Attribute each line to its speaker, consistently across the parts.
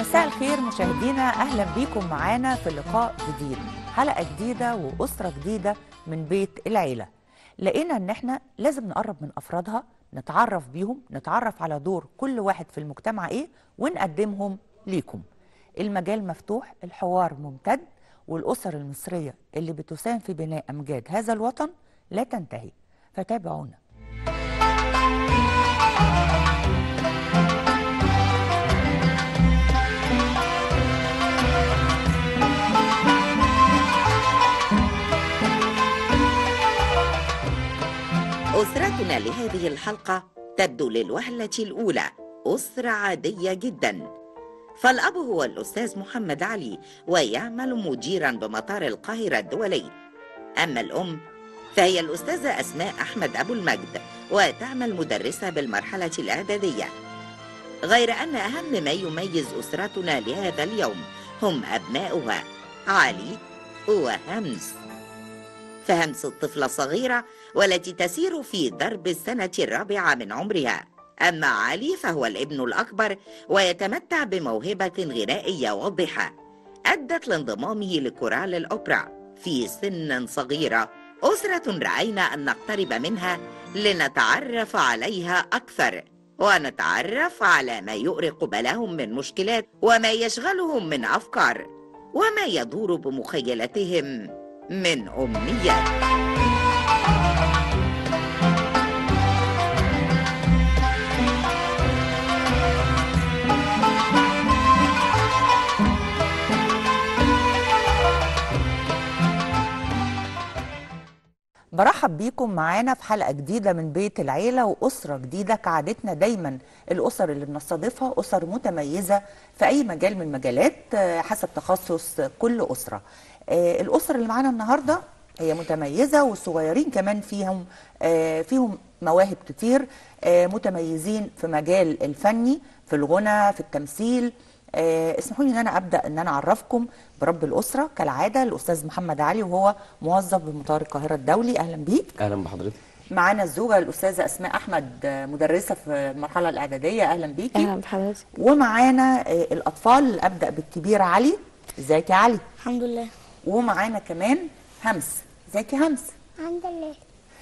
Speaker 1: مساء الخير مشاهدينا اهلا بيكم معانا في لقاء جديد حلقه جديده واسره جديده من بيت العيله لقينا ان احنا لازم نقرب من افرادها نتعرف بيهم نتعرف على دور كل واحد في المجتمع ايه ونقدمهم ليكم المجال مفتوح الحوار ممتد والاسر المصريه اللي بتساهم في بناء امجاد هذا الوطن لا تنتهي فتابعونا
Speaker 2: أسرتنا لهذه الحلقة تبدو للوهلة الأولى أسرة عادية جدا فالأب هو الأستاذ محمد علي ويعمل مديرا بمطار القاهرة الدولي أما الأم فهي الأستاذة أسماء أحمد أبو المجد وتعمل مدرسة بالمرحلة الإعدادية غير أن أهم ما يميز أسرتنا لهذا اليوم هم أبناؤها علي وهمس فهمس الطفلة صغيرة والتي تسير في درب السنة الرابعة من عمرها أما علي فهو الابن الأكبر ويتمتع بموهبة غنائية واضحة أدت لانضمامه لكورال الأوبرا في سن صغيرة أسرة رأينا أن نقترب منها لنتعرف عليها أكثر ونتعرف على ما يؤرق بالهم من مشكلات وما يشغلهم من أفكار وما يدور بمخيلتهم من أمنيات
Speaker 1: برحب بيكم معانا في حلقة جديدة من بيت العيلة وأسرة جديدة كعادتنا دايما الأسر اللي بنستضيفها أسر متميزة في أي مجال من المجالات آه، حسب تخصص كل أسرة آه، الأسرة اللي معانا النهاردة هي متميزة والصغيرين كمان فيهم آه، فيهم مواهب كتير آه، متميزين في مجال الفني في الغنى في التمثيل آه، اسمحوا لي ان انا ابدا ان انا اعرفكم برب الاسره كالعاده الاستاذ محمد علي وهو موظف بمطار القاهره الدولي اهلا بيك
Speaker 3: اهلا بحضرتك
Speaker 1: معانا الزوجه الاستاذه اسماء احمد آه، مدرسه في المرحله الاعداديه اهلا بيكي
Speaker 4: اهلا بحضرتك
Speaker 1: ومعانا آه، الاطفال ابدا بالكبير علي ازيك يا علي
Speaker 4: الحمد لله
Speaker 1: ومعانا كمان همس ازيك يا همس
Speaker 4: الحمد لله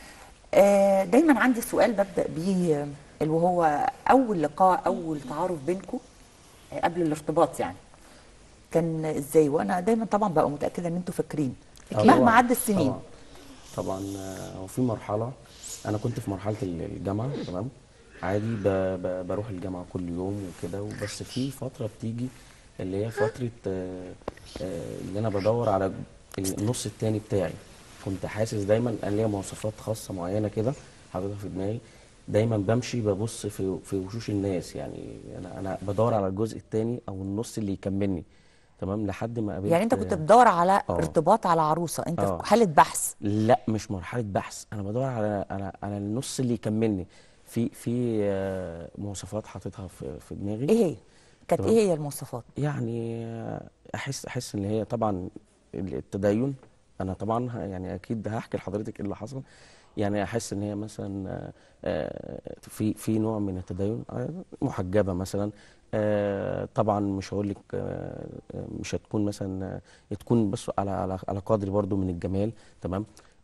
Speaker 1: آه، دايما عندي سؤال ببدا بيه آه، اللي وهو اول لقاء اول تعارف بينكم آه، قبل الارتباط يعني كان ازاي وانا دايما طبعا ببقى متاكده ان انتوا فاكرين
Speaker 3: آه
Speaker 1: مهما
Speaker 3: طبعاً.
Speaker 1: عدى السنين
Speaker 3: طبعا طبعا آه، هو في مرحله انا كنت في مرحله ال- الجامعه تمام عادي ب... ب... بروح الجامعه كل يوم وكده وبس في فتره بتيجي اللي هي فتره آه، آه، اللي انا بدور على النص التاني بتاعي كنت حاسس دايما انا ليا مواصفات خاصه معينه كده حاططها في دماغي دايما بمشي ببص في في وشوش الناس يعني انا انا بدور على الجزء التاني او النص اللي يكملني تمام لحد ما قابلت
Speaker 1: يعني انت كنت بتدور على
Speaker 3: آه.
Speaker 1: ارتباط على عروسه انت
Speaker 3: آه.
Speaker 1: في حاله بحث
Speaker 3: لا مش مرحله بحث انا بدور على على على النص اللي يكملني في في آه، مواصفات حاططها في في دماغي
Speaker 1: ايه هي كانت
Speaker 3: تمام.
Speaker 1: ايه هي المواصفات
Speaker 3: يعني آه، احس احس ان هي طبعا التدين انا طبعا ه- يعني اكيد هحكي لحضرتك ايه اللي حصل يعني احس ان هي مثلا آه، آه، في في نوع من التدين آه، محجبه مثلا آه، طبعا مش هقول لك آه، آه، مش هتكون مثلا آه، تكون بس على على على قدر برضو من الجمال تمام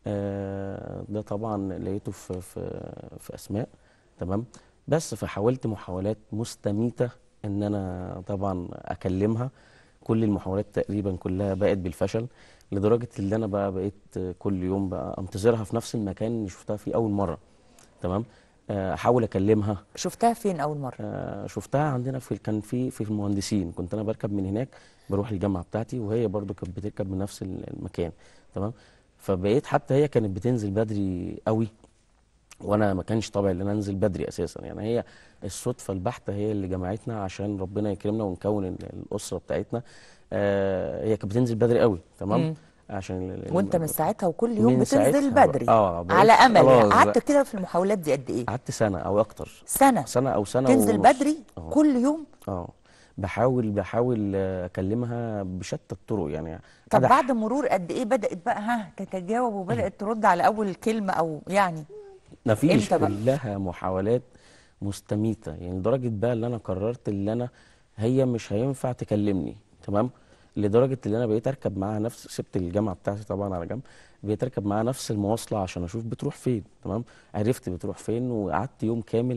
Speaker 3: آه، ده طبعا لقيته في في في اسماء تمام بس فحاولت محاولات مستميته ان انا طبعا اكلمها كل المحاولات تقريبا كلها بقت بالفشل لدرجه ان انا بقى بقيت كل يوم بقى انتظرها في نفس المكان اللي شفتها فيه اول مره تمام آه، احاول اكلمها
Speaker 1: شفتها فين اول مره
Speaker 3: آه، شفتها عندنا في كان في في المهندسين كنت انا بركب من هناك بروح الجامعه بتاعتي وهي برضو كانت بتركب من نفس المكان تمام فبقيت حتى هي كانت بتنزل بدري قوي وانا ما كانش طبعي ان انا انزل بدري اساسا يعني هي الصدفه البحته هي اللي جمعتنا عشان ربنا يكرمنا ونكون ال- الاسره بتاعتنا آه هي كانت بتنزل بدري قوي تمام
Speaker 1: مم.
Speaker 3: عشان ال- ال-
Speaker 1: وانت من ساعتها وكل يوم
Speaker 3: من
Speaker 1: بتنزل
Speaker 3: ساعتها
Speaker 1: بدري
Speaker 3: بقى- اه بقيت
Speaker 1: على امل يعني
Speaker 3: خلاص
Speaker 1: قعدت
Speaker 3: بقى.
Speaker 1: كده في المحاولات دي قد ايه
Speaker 3: قعدت سنه او اكتر
Speaker 1: سنه
Speaker 3: سنه او سنه
Speaker 1: تنزل
Speaker 3: ونص.
Speaker 1: بدري
Speaker 3: آه.
Speaker 1: كل يوم
Speaker 3: اه بحاول بحاول آه، اكلمها بشتى الطرق يعني
Speaker 1: طب
Speaker 3: قاعدة
Speaker 1: بعد مرور قد ايه بدات بقى ها تتجاوب وبدات ترد على اول كلمه او يعني
Speaker 3: مفيش
Speaker 1: امتى بقى؟
Speaker 3: كلها محاولات مستميتة يعني لدرجة بقى اللي أنا قررت اللي أنا هي مش هينفع تكلمني تمام لدرجه ان انا بقيت اركب معاها نفس سبت الجامعه بتاعتي طبعا على جنب بقيت اركب معاها نفس المواصله عشان اشوف بتروح فين تمام عرفت بتروح فين وقعدت يوم كامل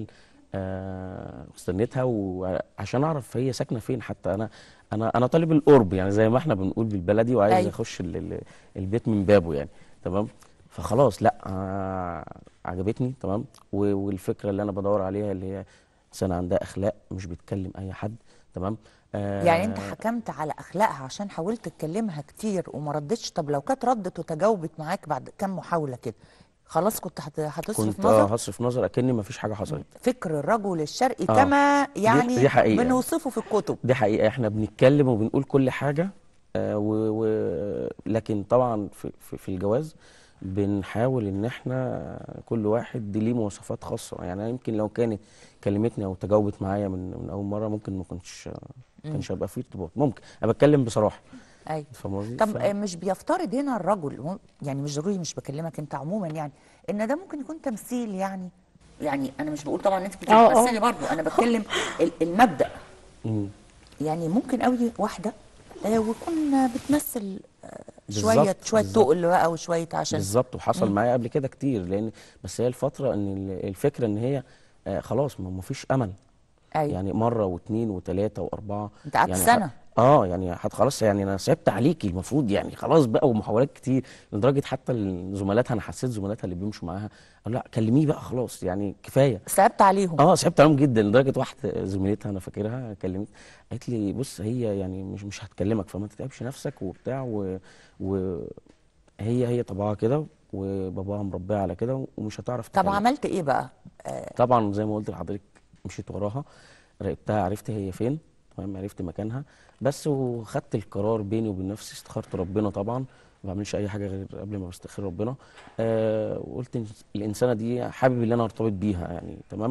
Speaker 3: آه استنيتها وعشان اعرف هي ساكنه فين حتى انا انا انا طالب القرب يعني زي ما احنا بنقول بالبلدي وعايز
Speaker 1: أيوة.
Speaker 3: اخش ال- ال- البيت من بابه يعني تمام فخلاص لا آه عجبتني تمام و- والفكره اللي انا بدور عليها اللي هي انسانه عندها اخلاق مش بتكلم اي حد تمام آه
Speaker 1: يعني انت حكمت على اخلاقها عشان حاولت تكلمها كتير وما ردتش طب لو كانت ردت وتجاوبت معاك بعد كام محاولة كده خلاص كنت هت- هتصرف
Speaker 3: كنت اه
Speaker 1: نظر
Speaker 3: هصرف نظر اكني ما فيش حاجه حصلت
Speaker 1: فكر الرجل الشرقي
Speaker 3: آه.
Speaker 1: كما
Speaker 3: دي-
Speaker 1: يعني
Speaker 3: دي حقيقة.
Speaker 1: بنوصفه في الكتب
Speaker 3: دي حقيقة احنا بنتكلم وبنقول كل حاجة آه و و لكن طبعا في, في, في الجواز بنحاول ان احنا كل واحد ليه مواصفات خاصة يعني أنا يمكن لو كانت كلمتني او تجاوبت معايا من من اول مرة ممكن ما كنتش كانش هيبقى فيه ارتباط ممكن انا بتكلم بصراحة
Speaker 1: ايوه
Speaker 3: فاهم قصدي؟
Speaker 1: طب
Speaker 3: ف-
Speaker 1: آه، مش بيفترض هنا الرجل هو- يعني مش ضروري مش بكلمك انت عموما يعني ان ده ممكن يكون تمثيل يعني يعني انا مش بقول طبعا ان انت كنت
Speaker 4: اه، اه.
Speaker 1: بتمثلي برضه انا بتكلم ال- المبدأ
Speaker 3: مم.
Speaker 1: يعني ممكن قوي واحده آه، ويكون آه، بتمثل آه،
Speaker 3: بالظبط،
Speaker 1: شويه شويه
Speaker 3: بالظبط.
Speaker 1: تقل بقى وشويه عشان
Speaker 3: بالظبط وحصل معايا قبل كده كتير لان بس هي الفترة ان ال- الفكرة ان هي آه خلاص ما ما فيش امل
Speaker 1: ايوه
Speaker 3: يعني مره واثنين وثلاثه واربعه
Speaker 1: انت قعدت
Speaker 3: يعني
Speaker 1: سنة.
Speaker 3: ح- اه يعني حد خلاص يعني انا صعبت عليكي المفروض يعني خلاص بقى ومحاولات كتير لدرجه حتى زملاتها انا حسيت زملاتها اللي بيمشوا معاها قالوا لا كلميه بقى خلاص يعني كفايه
Speaker 1: صعبت عليهم
Speaker 3: اه صعبت عليهم جدا لدرجه واحده زميلتها انا فاكرها كلمت قالت لي بص هي يعني مش مش هتكلمك فما تتعبش نفسك وبتاع و, و هي هي طبعها كده وباباها مربيها على كده ومش هتعرف
Speaker 1: طب
Speaker 3: تكلم.
Speaker 1: عملت ايه بقى آه،
Speaker 3: طبعا زي ما قلت لحضرتك مشيت وراها راقبتها عرفت هي فين تمام عرفت مكانها بس وخدت القرار بيني وبين نفسي استخرت ربنا طبعا ما بعملش اي حاجه غير قبل ما بستخير ربنا آه وقلت إن الانسانه دي حابب ان انا ارتبط بيها يعني تمام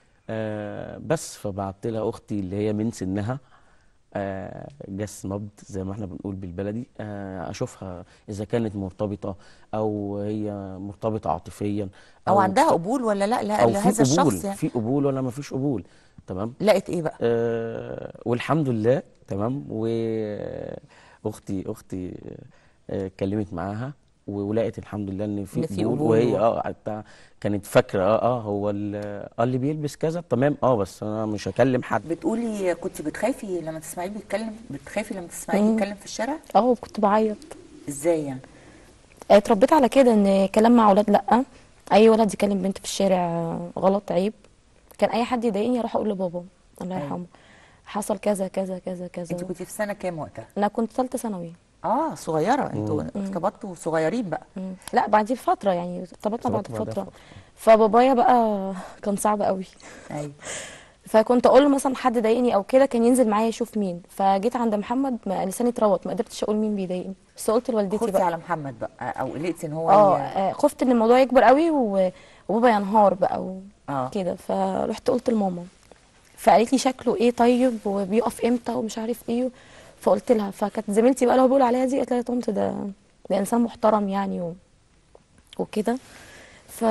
Speaker 3: آه بس فبعت لها اختي اللي هي من سنها آه جس نبض زي ما احنا بنقول بالبلدي آه اشوفها اذا كانت مرتبطه او هي مرتبطه عاطفيا
Speaker 1: او عندها قبول ولا لا لا
Speaker 3: او في
Speaker 1: لهذا
Speaker 3: قبول
Speaker 1: الشخص يعني
Speaker 3: في قبول ولا ما فيش قبول تمام
Speaker 1: لقيت ايه بقى
Speaker 3: آه والحمد لله تمام واختي اختي آه اتكلمت معاها و- ولقت الحمد لله ان في
Speaker 1: إن في
Speaker 3: قبول
Speaker 1: قبول
Speaker 3: وهي
Speaker 1: و-
Speaker 3: اه حتى كانت فاكره اه اه هو ال- آه اللي بيلبس كذا تمام اه بس انا مش هكلم حد
Speaker 1: بتقولي كنت بتخافي لما تسمعيه بيتكلم بتخافي لما تسمعيه بيتكلم في الشارع
Speaker 4: اه كنت بعيط
Speaker 1: ازاي يعني
Speaker 4: آه، اتربيت على كده ان كلام مع اولاد لا اي ولد يكلم بنت في الشارع آه، غلط عيب كان اي حد يضايقني اروح اقول لبابا الله
Speaker 1: أيوة.
Speaker 4: يرحمه حصل كذا كذا كذا كذا
Speaker 1: انت كنت في سنه كام وقتها
Speaker 4: انا كنت ثالثه ثانوي
Speaker 1: اه صغيره انتوا ارتبطتوا صغيرين بقى
Speaker 4: مم. لا بعد فتره يعني ارتبطنا بعد
Speaker 3: ارتبطنا بعدها
Speaker 4: فتره
Speaker 3: فترة.
Speaker 4: فبابايا بقى كان صعب قوي
Speaker 1: ايوه
Speaker 4: فكنت اقول له مثلا حد ضايقني او كده كان ينزل معايا يشوف مين فجيت عند محمد ما لساني اتروت ما قدرتش اقول مين بيضايقني بس قلت لوالدتي
Speaker 1: خفتي
Speaker 4: بقى
Speaker 1: على محمد بقى او قلقتي ان هو
Speaker 4: اه
Speaker 1: ي-
Speaker 4: آه، خفت ان الموضوع يكبر قوي و- وبابا ينهار بقى
Speaker 1: آه.
Speaker 4: وكده فرحت قلت لماما فقالت لي شكله ايه طيب وبيقف امتى ومش عارف ايه فقلت لها فكانت زميلتي بقى اللي هو بيقول عليها دي قالت لها يا طنط ده ده انسان محترم يعني و... وكده ف...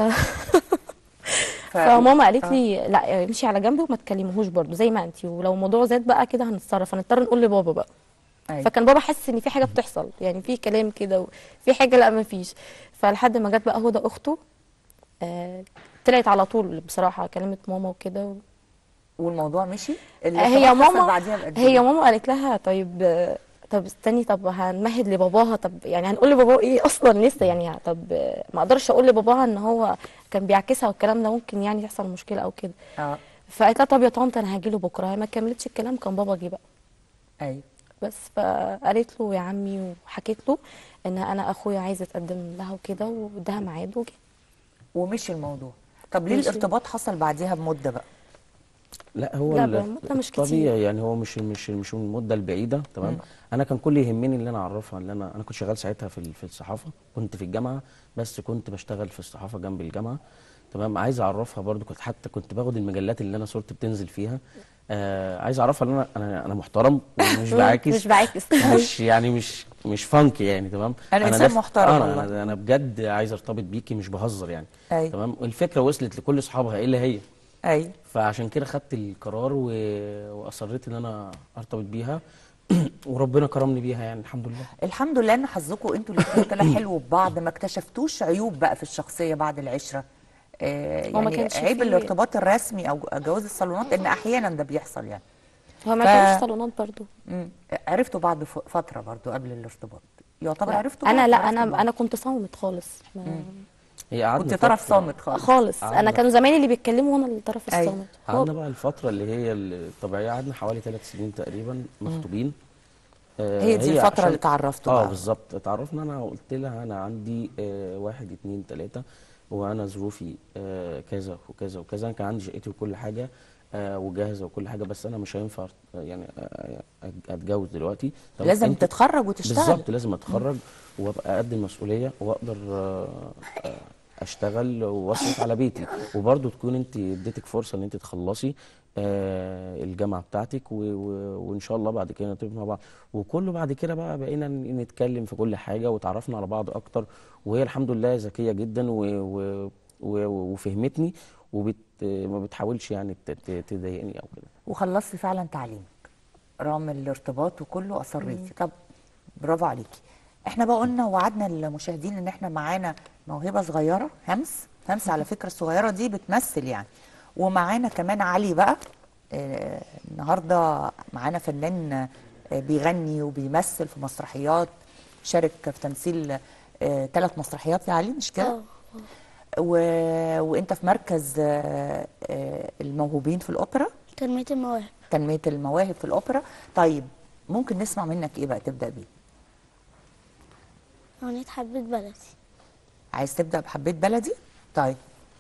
Speaker 1: ف-
Speaker 4: فماما قالت
Speaker 1: آه.
Speaker 4: لي لا امشي على جنبي وما تكلمهوش برضه زي ما انتي ولو الموضوع زاد بقى كده هنتصرف هنضطر نقول لبابا بقى
Speaker 1: أيوة.
Speaker 4: فكان بابا حاسس ان في حاجه بتحصل يعني في كلام كده وفي حاجه لا ما فيش فلحد ما جت بقى هدى اخته آه طلعت على طول بصراحه كلمت ماما وكده و...
Speaker 1: والموضوع مشي
Speaker 4: آه،
Speaker 1: الارتباط
Speaker 4: هي
Speaker 1: حصل
Speaker 4: ماما
Speaker 1: بعديها بقد
Speaker 4: هي
Speaker 1: إيه؟
Speaker 4: ماما قالت لها طيب آه، طب استني طب هنمهد لباباها طب يعني هنقول لباباه ايه اصلا لسه يعني طب آه، ما اقدرش اقول لباباها ان هو كان بيعكسها والكلام ده ممكن يعني يحصل مشكله او كده
Speaker 1: اه
Speaker 4: فقالت لها طب يا طنط انا هاجي له بكره هي ما كملتش الكلام كان بابا جه بقى
Speaker 1: ايوه
Speaker 4: بس فقالت له يا عمي وحكيت له ان انا اخويا عايزه اتقدم لها وكده واداها ميعاد وجه
Speaker 1: ومشي الموضوع طب ليه
Speaker 4: مشي.
Speaker 1: الارتباط حصل بعديها بمده بقى
Speaker 3: لا هو
Speaker 4: لا،
Speaker 3: ال-
Speaker 4: المدة مش كتير.
Speaker 3: الطبيعي يعني هو مش مش مش من المده البعيده تمام انا كان كل يهمني اللي انا اعرفها اللي انا انا كنت شغال ساعتها في ال- في الصحافه كنت في الجامعه بس كنت بشتغل في الصحافه جنب الجامعه تمام عايز اعرفها برضو كنت حتى كنت باخد المجلات اللي انا صورتي بتنزل فيها آه عايز اعرفها ان انا انا انا محترم ومش بعاكس
Speaker 4: مش بعاكس.
Speaker 3: مش يعني مش مش فانك يعني تمام
Speaker 1: أنا إنسان
Speaker 3: داف-
Speaker 1: محترم
Speaker 3: آه
Speaker 1: والله.
Speaker 3: انا انا بجد عايز ارتبط بيكي مش بهزر يعني
Speaker 1: أيوة.
Speaker 3: تمام الفكره وصلت لكل اصحابها ايه اللي هي
Speaker 1: ايوه
Speaker 3: فعشان كده خدت القرار و... واصريت ان انا ارتبط بيها وربنا كرمني بيها يعني الحمد لله
Speaker 1: الحمد لله ان حظكم انتوا الاثنين طلع حلو ببعض ما اكتشفتوش عيوب بقى في الشخصيه بعد العشره آه
Speaker 4: هو ما
Speaker 1: يعني
Speaker 4: كانش
Speaker 1: عيب
Speaker 4: فيه-
Speaker 1: الارتباط الرسمي او جواز الصالونات ان احيانا ده بيحصل يعني
Speaker 4: هو ما
Speaker 1: ف-
Speaker 4: كانش صالونات برضو
Speaker 1: مم. عرفتوا بعض ف- فتره برضو قبل الارتباط يعتبر
Speaker 4: لا.
Speaker 1: عرفتوا
Speaker 4: انا
Speaker 1: بعض؟
Speaker 4: لا
Speaker 1: عرفتوا
Speaker 4: انا
Speaker 1: بعض.
Speaker 4: انا كنت صامت خالص ما-
Speaker 3: هي قعدنا
Speaker 1: كنت طرف
Speaker 3: فترة-
Speaker 1: صامت خالص
Speaker 4: خالص
Speaker 3: قعدنا-
Speaker 4: انا كانوا زمايلي اللي بيتكلموا وانا الطرف
Speaker 1: أيوة.
Speaker 4: الصامت
Speaker 3: قعدنا بقى الفترة اللي هي الطبيعية قعدنا حوالي ثلاث سنين تقريبا مخطوبين آه،
Speaker 1: هي دي الفترة
Speaker 3: عشان-
Speaker 1: اللي تعرفتوا
Speaker 3: اه
Speaker 1: بقى.
Speaker 3: بالظبط اتعرفنا انا قلت لها انا عندي آه واحد اتنين تلاتة وانا ظروفي آه كذا وكذا وكذا انا كان عندي شقتي وكل حاجة آه وجاهزة وكل حاجة بس انا مش هينفع آه، يعني آه، اتجوز دلوقتي طب
Speaker 1: لازم
Speaker 3: انت-
Speaker 1: تتخرج وتشتغل
Speaker 3: بالظبط لازم اتخرج وابقى قد المسؤوليه واقدر آه، آه، اشتغل واصرف على بيتي وبرضه تكون انت اديتك فرصه ان انت تخلصي آه، الجامعه بتاعتك و- و- وان شاء الله بعد كده نتفق مع بعض وكله بعد كده بقى بقينا ن- نتكلم في كل حاجه وتعرفنا على بعض اكتر وهي الحمد لله ذكيه جدا و و و وفهمتني وبت ما بتحاولش يعني ت- ت- تضايقني او كده
Speaker 1: وخلصتي فعلا تعليمك رغم الارتباط وكله اصريتي طب برافو عليكي احنا بقى قلنا وعدنا المشاهدين ان احنا معانا موهبه صغيره همس همس على فكره الصغيره دي بتمثل يعني ومعانا كمان علي بقى آه النهارده معانا فنان آه بيغني وبيمثل في مسرحيات شارك في تمثيل ثلاث مسرحيات يا علي مش كده؟
Speaker 5: اه
Speaker 1: و... وانت في مركز آه، آه، الموهوبين في الاوبرا
Speaker 5: تنمية المواهب
Speaker 1: تنميه المواهب في الاوبرا طيب ممكن نسمع منك ايه بقى تبدا بيه
Speaker 5: أغنية حبة بلدي
Speaker 1: عايز تبدا بحبيت بلدي طيب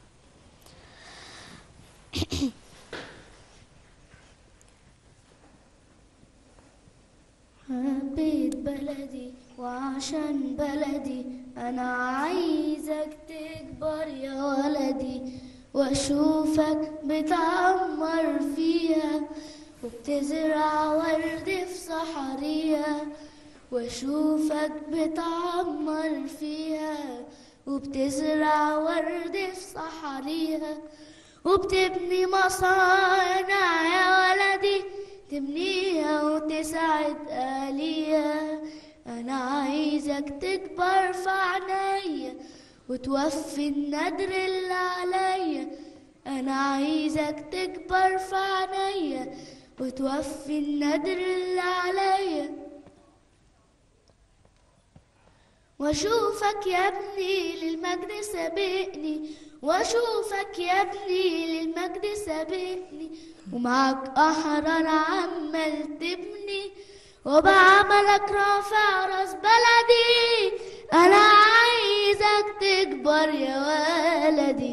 Speaker 5: حبيت بلدي وعشان بلدي أنا عايزك تكبر يا ولدي وأشوفك بتعمر فيها وبتزرع ورد في صحاريها وأشوفك بتعمر فيها وبتزرع ورد في صحاريها وبتبني مصانع يا ولدي تبنيها وتسعد أهليها أنا عايزك تكبر في عينيا وتوفي الندر اللي عليا أنا عايزك تكبر في عينيا وتوفي الندر اللي عليا واشوفك يا ابني للمجد سابقني واشوفك يا ابني للمجد سابقني ومعك احرار عمال تبني وبعملك رافع راس بلدي انا عايزك تكبر يا ولدي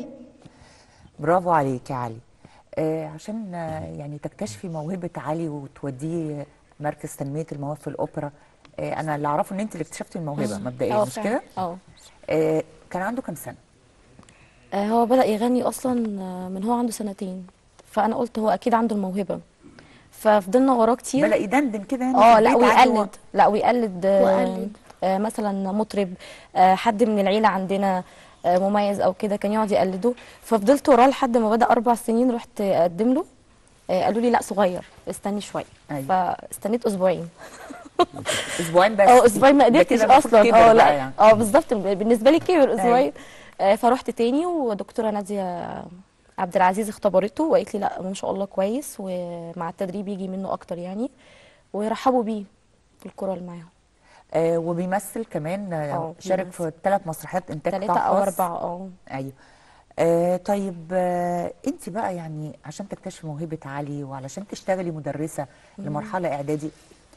Speaker 1: برافو عليك يا علي آه عشان آه يعني تكتشفي موهبه علي وتوديه مركز تنميه المواهب في الاوبرا آه انا اللي اعرفه ان انت اللي اكتشفتي الموهبه مبدئيا
Speaker 4: اه
Speaker 1: مش
Speaker 4: فعلا.
Speaker 1: كده
Speaker 4: اه
Speaker 1: آه كان عنده كام سنه
Speaker 4: آه، هو بدأ يغني أصلا آه، من هو عنده سنتين فأنا قلت هو أكيد عنده الموهبة ففضلنا وراه كتير
Speaker 1: بدا يدندن كده يعني
Speaker 4: اه
Speaker 1: في
Speaker 4: لا
Speaker 1: البيت عادي
Speaker 4: ويقلد لا ويقلد آه،
Speaker 5: وقلد.
Speaker 4: آه، مثلا مطرب آه، حد من العيلة عندنا آه، مميز أو كده كان يقعد يقلده ففضلت وراه لحد ما بدأ أربع سنين رحت أقدم له آه، قالوا لي لا صغير استني شوية
Speaker 1: أيوة.
Speaker 4: فاستنيت أسبوعين
Speaker 1: اسبوعين بس
Speaker 4: اه اسبوعين ما
Speaker 1: ده
Speaker 4: قدرتش
Speaker 1: كده المفروض
Speaker 4: اصلا
Speaker 1: كبر
Speaker 4: اه
Speaker 1: بقى
Speaker 4: لا
Speaker 1: يعني.
Speaker 4: اه بالظبط بالنسبه لي كبر اسبوعين آه فرحت تاني ودكتوره ناديه عبد العزيز اختبرته وقالت لي لا ما شاء الله كويس ومع التدريب يجي منه اكتر يعني ورحبوا بيه في الكره اللي معاهم
Speaker 1: آه وبيمثل كمان آه
Speaker 4: اه،
Speaker 1: شارك
Speaker 4: بيمثل.
Speaker 1: في ثلاث مسرحيات انتاج
Speaker 4: ثلاثه
Speaker 1: قطاع
Speaker 4: او
Speaker 1: خاص.
Speaker 4: اربعه اه
Speaker 1: ايوه آه طيب آه انت بقى يعني عشان تكتشفي موهبه علي وعلشان تشتغلي مدرسه لمرحله اعدادي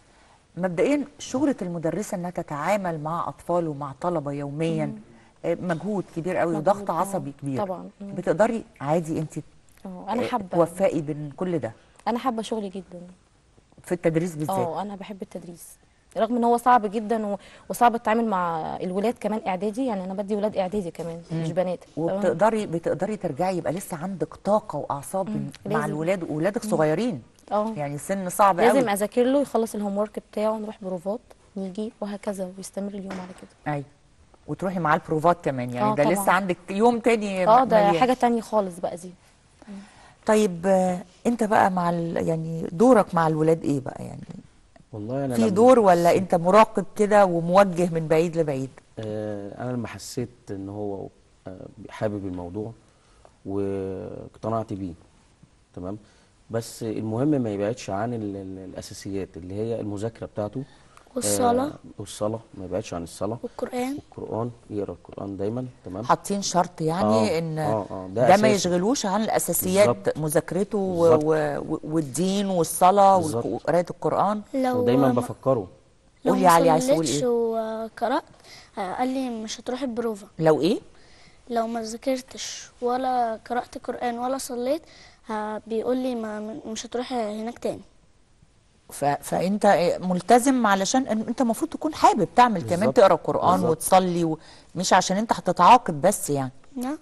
Speaker 1: مبدئيا شغله المدرسه انها تتعامل مع اطفال ومع طلبه يوميا آه مجهود كبير قوي
Speaker 4: مجهود،
Speaker 1: وضغط
Speaker 4: اه،
Speaker 1: عصبي كبير
Speaker 4: طبعا. مم.
Speaker 1: بتقدري عادي انت
Speaker 4: اه انا
Speaker 1: آه،
Speaker 4: حابه
Speaker 1: توفقي بين كل ده
Speaker 4: انا حابه شغلي جدا
Speaker 1: في التدريس بالذات
Speaker 4: اه انا بحب التدريس رغم ان هو صعب جدا و- وصعب التعامل مع الولاد كمان اعدادي يعني انا بدي ولاد اعدادي كمان مش بنات تمام؟
Speaker 1: وبتقدري بتقدري ترجعي يبقى لسه عندك طاقه واعصاب مع
Speaker 4: لازم.
Speaker 1: الولاد واولادك صغيرين
Speaker 4: اه
Speaker 1: يعني سن صعب
Speaker 4: لازم
Speaker 1: قوي
Speaker 4: اذاكر له يخلص الهوم ورك بتاعه نروح بروفات نيجي وهكذا ويستمر اليوم على كده
Speaker 1: ايوه وتروحي معاه البروفات كمان يعني
Speaker 4: اه
Speaker 1: ده
Speaker 4: طبعا.
Speaker 1: لسه عندك يوم تاني
Speaker 4: اه ده
Speaker 1: مليان.
Speaker 4: حاجه تانية خالص بقى دي
Speaker 1: طيب آه، انت بقى مع ال... يعني دورك مع الولاد ايه بقى يعني
Speaker 3: والله انا
Speaker 1: في
Speaker 3: لما
Speaker 1: دور ولا
Speaker 3: حسيت-
Speaker 1: انت مراقب كده وموجه من بعيد لبعيد
Speaker 3: آه، انا لما حسيت ان هو آه، حابب الموضوع واقتنعت بيه تمام بس المهم ما يبعدش عن ال- ال- الاساسيات اللي هي المذاكره بتاعته
Speaker 5: والصلاة
Speaker 3: آه، والصلاه ما يبعدش عن الصلاه
Speaker 5: والقرآن
Speaker 3: القران يقرا القران دايما تمام
Speaker 1: حاطين شرط يعني
Speaker 3: آه،
Speaker 1: ان
Speaker 3: آه، آه، ده
Speaker 1: ده, ما
Speaker 3: أساسي.
Speaker 1: يشغلوش عن الاساسيات
Speaker 3: بالظبط.
Speaker 1: مذاكرته و...
Speaker 3: بالظبط.
Speaker 1: و... والدين والصلاه
Speaker 3: بالظبط.
Speaker 1: وقرايه القران
Speaker 5: لو
Speaker 3: ودايما
Speaker 5: ما-
Speaker 3: بفكره
Speaker 5: لو
Speaker 1: قولي علي عايز
Speaker 5: ما
Speaker 1: تقول
Speaker 5: صليتش
Speaker 1: ايه
Speaker 5: وقرأت آه، قال لي مش هتروح البروفة
Speaker 1: لو ايه
Speaker 5: لو ما ذاكرتش ولا قرأت قرآن ولا صليت آه، بيقول لي ما مش هتروح هناك تاني
Speaker 1: ف... فانت ملتزم علشان إن انت المفروض تكون حابب تعمل كمان
Speaker 3: بالظبط.
Speaker 1: تقرا قران
Speaker 3: بالظبط.
Speaker 1: وتصلي ومش عشان انت هتتعاقب بس يعني
Speaker 5: نعم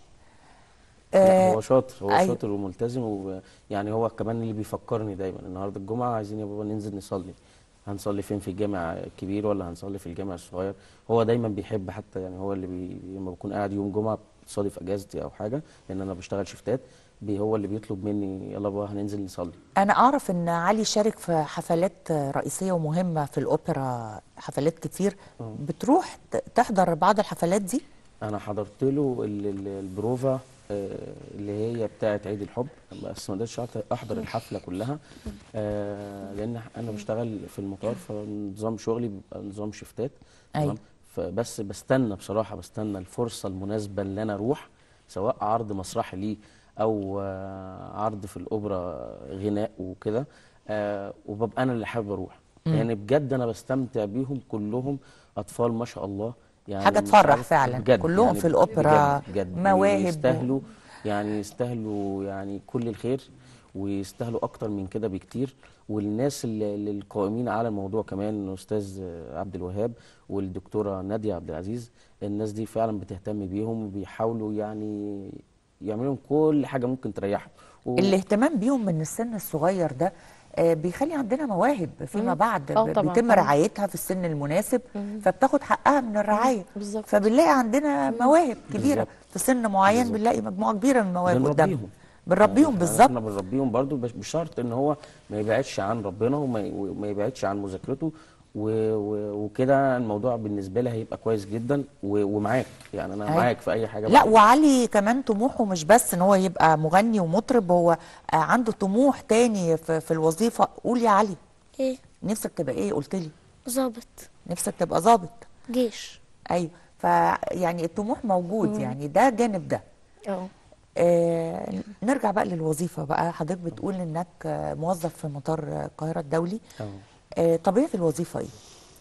Speaker 3: لا هو شاطر هو
Speaker 1: أيوة.
Speaker 3: شاطر وملتزم ويعني هو كمان اللي بيفكرني دايما النهارده الجمعه عايزين يا بابا ننزل نصلي هنصلي فين في الجامع الكبير ولا هنصلي في الجامع الصغير هو دايما بيحب حتى يعني هو اللي بي... لما بكون قاعد يوم جمعه صادف اجازتي او حاجه لان انا بشتغل شفتات بي هو اللي بيطلب مني يلا بابا هننزل نصلي
Speaker 1: انا اعرف ان علي شارك في حفلات رئيسيه ومهمه في الاوبرا حفلات كتير بتروح ت- تحضر بعض الحفلات دي
Speaker 3: انا حضرت له ال- ال- البروفا آه، اللي هي بتاعه عيد الحب بس ما قدرتش أحضر- احضر الحفله كلها آه، لان انا بشتغل في المطار فنظام شغلي بيبقى نظام شفتات
Speaker 1: أيوة.
Speaker 3: تمام فبس بستنى بصراحه بستنى الفرصه المناسبه اللي انا اروح سواء عرض مسرحي ليه او آه، عرض في الاوبرا غناء وكده آه، وببقى انا اللي حابب اروح يعني بجد انا بستمتع بيهم كلهم اطفال ما شاء الله يعني
Speaker 1: حاجة
Speaker 3: مش
Speaker 1: تفرح
Speaker 3: عارف-
Speaker 1: فعلا.
Speaker 3: بجد
Speaker 1: كلهم
Speaker 3: يعني
Speaker 1: في الأوبرا
Speaker 3: بجد بجد
Speaker 1: مواهب و-
Speaker 3: يستاهلوا يعني يستاهلوا يعني كل الخير ويستاهلوا اكتر من كده بكتير والناس اللي اللي القائمين على الموضوع كمان الاستاذ عبد الوهاب والدكتوره ناديه عبد العزيز الناس دي فعلا بتهتم بيهم وبيحاولوا يعني يعملوا لهم كل حاجه ممكن تريحهم و-
Speaker 1: الاهتمام بيهم من السن الصغير ده آه، بيخلي عندنا مواهب فيما بعد
Speaker 4: آه
Speaker 1: ب-
Speaker 4: طبعاً،
Speaker 1: بيتم
Speaker 4: طبعاً.
Speaker 1: رعايتها في السن المناسب فبتاخد حقها من الرعايه
Speaker 4: بالظبط.
Speaker 1: فبنلاقي عندنا مواهب كبيره
Speaker 3: بالظبط.
Speaker 1: في سن معين
Speaker 3: بالظبط.
Speaker 1: بنلاقي مجموعه كبيره من المواهب قدامنا
Speaker 3: بنربيهم
Speaker 1: بنربيهم
Speaker 3: يعني
Speaker 1: بالظبط
Speaker 3: احنا بنربيهم برضو بش- بشرط ان هو ما يبعدش عن ربنا وما ي- وما يبعدش عن مذاكرته و- و- وكده الموضوع بالنسبه لي هيبقى كويس جدا و- ومعاك يعني انا
Speaker 1: أيوة.
Speaker 3: معاك في اي حاجه
Speaker 1: لا
Speaker 3: بعملها.
Speaker 1: وعلي كمان طموحه مش بس ان هو يبقى مغني ومطرب هو آه، عنده طموح تاني في, في الوظيفه قول يا علي
Speaker 5: ايه
Speaker 1: نفسك تبقى ايه قلت لي
Speaker 5: ظابط
Speaker 1: نفسك تبقى ظابط
Speaker 5: جيش
Speaker 1: ايوه فيعني الطموح موجود يعني ده جانب ده
Speaker 4: اه
Speaker 1: آه نرجع بقى للوظيفه بقى حضرتك بتقول انك آه، موظف في مطار آه، القاهره الدولي
Speaker 3: اه
Speaker 1: آه طبيعه الوظيفه ايه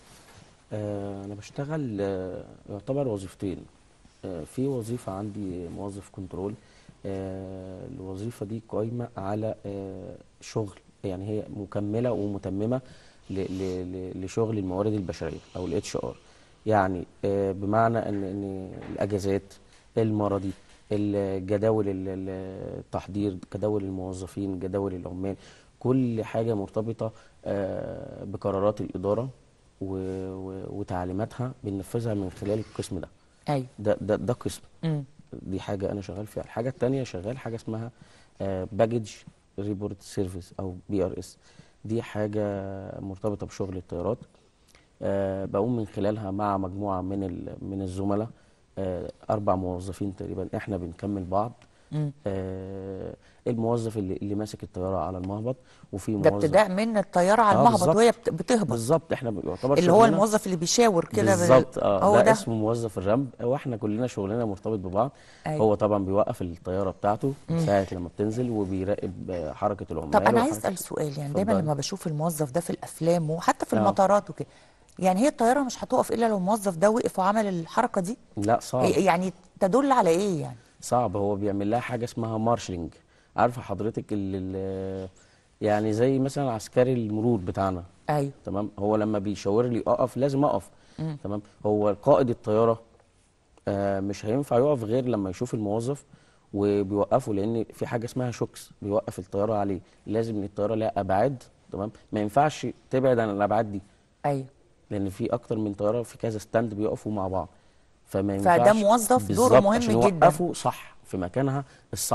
Speaker 3: آه، انا بشتغل آه، يعتبر وظيفتين آه، في وظيفه عندي موظف كنترول آه، الوظيفه دي قايمه على آه، شغل يعني هي مكمله ومتممه ل- ل- ل- لشغل الموارد البشريه او الاتش ار يعني آه، بمعنى ان ان الاجازات المرضي الجداول ال- ال- التحضير جداول الموظفين جداول العمال كل حاجه مرتبطه آه، بقرارات الاداره و- و- وتعليماتها بننفذها من خلال القسم ده
Speaker 1: ايوه
Speaker 3: ده ده, ده قسم
Speaker 1: مم.
Speaker 3: دي حاجه انا شغال فيها الحاجه التانية شغال حاجه اسمها باجج ريبورت سيرفيس او بي ار اس دي حاجه مرتبطه بشغل الطيارات آه، بقوم من خلالها مع مجموعه من ال- من الزملاء آه، اربع موظفين تقريبا احنا بنكمل بعض
Speaker 1: مم.
Speaker 3: آه، الموظف اللي, اللي ماسك الطياره على المهبط وفي
Speaker 1: ده
Speaker 3: موظف
Speaker 1: ابتداء من الطياره على
Speaker 3: آه،
Speaker 1: المهبط
Speaker 3: بالظبط.
Speaker 1: وهي بت- بتهبط
Speaker 3: بالظبط احنا يعتبر
Speaker 1: اللي هو
Speaker 3: شغلنا-
Speaker 1: الموظف اللي بيشاور كده بال-
Speaker 3: بالظبط اه
Speaker 1: هو
Speaker 3: ده,
Speaker 1: ده
Speaker 3: اسمه موظف الرمب واحنا كلنا شغلنا مرتبط ببعض
Speaker 1: أيوة.
Speaker 3: هو طبعا بيوقف الطياره بتاعته ساعه لما بتنزل وبيراقب آه، حركه العمال
Speaker 1: طب انا عايز
Speaker 3: وحركة-
Speaker 1: اسال سؤال يعني دايما
Speaker 3: اتفضلي.
Speaker 1: لما بشوف الموظف ده في الافلام وحتى في
Speaker 3: آه.
Speaker 1: المطارات وكده يعني هي الطياره مش هتقف الا لو الموظف ده وقف وعمل الحركه دي
Speaker 3: لا صعب
Speaker 1: يعني تدل على ايه يعني
Speaker 3: صعب هو بيعمل لها حاجه اسمها مارشلنج عارفه حضرتك ال ال- يعني زي مثلا عسكري المرور بتاعنا
Speaker 1: ايوه
Speaker 3: تمام هو لما بيشاور لي اقف لازم اقف تمام هو قائد الطياره آه مش هينفع يقف غير لما يشوف الموظف وبيوقفه لان في حاجه اسمها شوكس بيوقف الطياره عليه لازم ان الطياره لها ابعاد تمام ما ينفعش تبعد عن الابعاد دي
Speaker 1: ايوه
Speaker 3: لان في اكتر من طياره في كذا ستاند بيقفوا مع بعض فما ينفعش
Speaker 1: فده موظف دوره
Speaker 3: بالظبط
Speaker 1: مهم
Speaker 3: عشان
Speaker 1: جدا.
Speaker 3: يوقفوا صح في مكانها الصح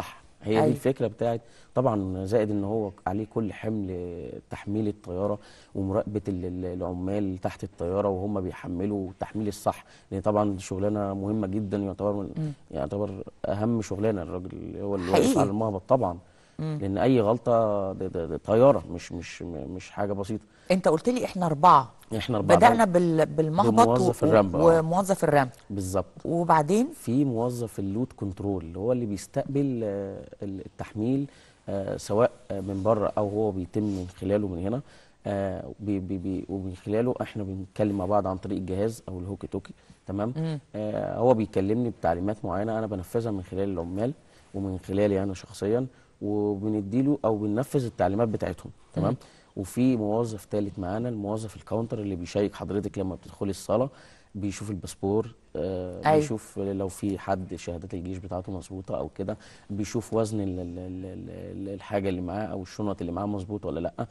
Speaker 3: هي دي
Speaker 1: أيوة.
Speaker 3: الفكره بتاعت طبعا زائد ان هو عليه كل حمل تحميل الطياره ومراقبه ال- ال- العمال تحت الطياره وهم بيحملوا التحميل الصح لان طبعا دي شغلانه مهمه جدا يعتبر من يعتبر اهم شغلانه الراجل هو اللي واقف
Speaker 1: حقيقي.
Speaker 3: على المهبط طبعا لان اي غلطه ده, ده, ده طياره مش مش مش حاجه بسيطه
Speaker 1: انت قلت لي احنا اربعه
Speaker 3: احنا اربعه
Speaker 1: بدانا بال... بالمهبط
Speaker 3: بموظف
Speaker 1: و...
Speaker 3: الرمب، آه.
Speaker 1: وموظف الرمب
Speaker 3: بالظبط
Speaker 1: وبعدين
Speaker 3: في موظف اللود كنترول اللي هو اللي بيستقبل آه، التحميل آه، سواء آه، من بره او هو بيتم من خلاله من هنا آه، بي بي بي ومن خلاله احنا بنتكلم مع بعض عن طريق الجهاز او الهوكي توكي تمام آه هو بيكلمني بتعليمات معينه انا بنفذها من خلال العمال ومن خلالي انا شخصيا وبنديله او بننفذ التعليمات بتاعتهم تمام وفي موظف ثالث معانا الموظف الكاونتر اللي بيشيك حضرتك لما بتدخلي الصاله بيشوف الباسبور آه
Speaker 1: أيوة.
Speaker 3: بيشوف لو في حد شهادات الجيش بتاعته مظبوطه او كده بيشوف وزن ال ال ال ال الحاجه اللي معاه او الشنط اللي معاه مظبوط ولا لا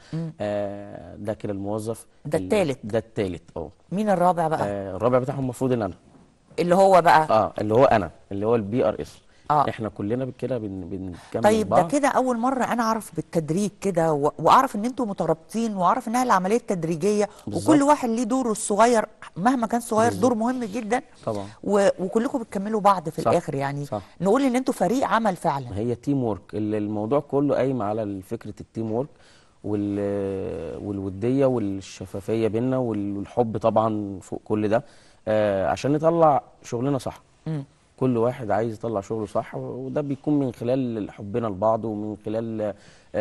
Speaker 3: آه ده كده الموظف
Speaker 1: ده
Speaker 3: ال-
Speaker 1: التالت.
Speaker 3: ده الثالث اه
Speaker 1: مين الرابع بقى
Speaker 3: آه، الرابع بتاعهم المفروض ان انا
Speaker 1: اللي هو بقى
Speaker 3: اه اللي هو انا اللي هو البي ار اس
Speaker 1: آه.
Speaker 3: احنا كلنا كده بن بنكمل
Speaker 1: طيب ده
Speaker 3: بعض.
Speaker 1: كده اول مره انا اعرف بالتدريج كده و- واعرف ان انتوا مترابطين واعرف انها العمليه تدريجيه
Speaker 3: بالظبط.
Speaker 1: وكل واحد ليه دوره الصغير مهما كان صغير
Speaker 3: بالظبط.
Speaker 1: دور مهم جدا
Speaker 3: طبعا
Speaker 1: و... وكلكم بتكملوا بعض في
Speaker 3: صح،
Speaker 1: الاخر يعني
Speaker 3: صح.
Speaker 1: نقول ان انتوا فريق عمل فعلا
Speaker 3: ما هي تيم وورك الموضوع كله قايم على فكره التيم وورك وال والوديه والشفافيه بينا وال- والحب طبعا فوق كل ده آه عشان نطلع شغلنا صح
Speaker 1: مم.
Speaker 3: كل واحد عايز يطلع شغله صح وده بيكون من خلال حبنا لبعض ومن خلال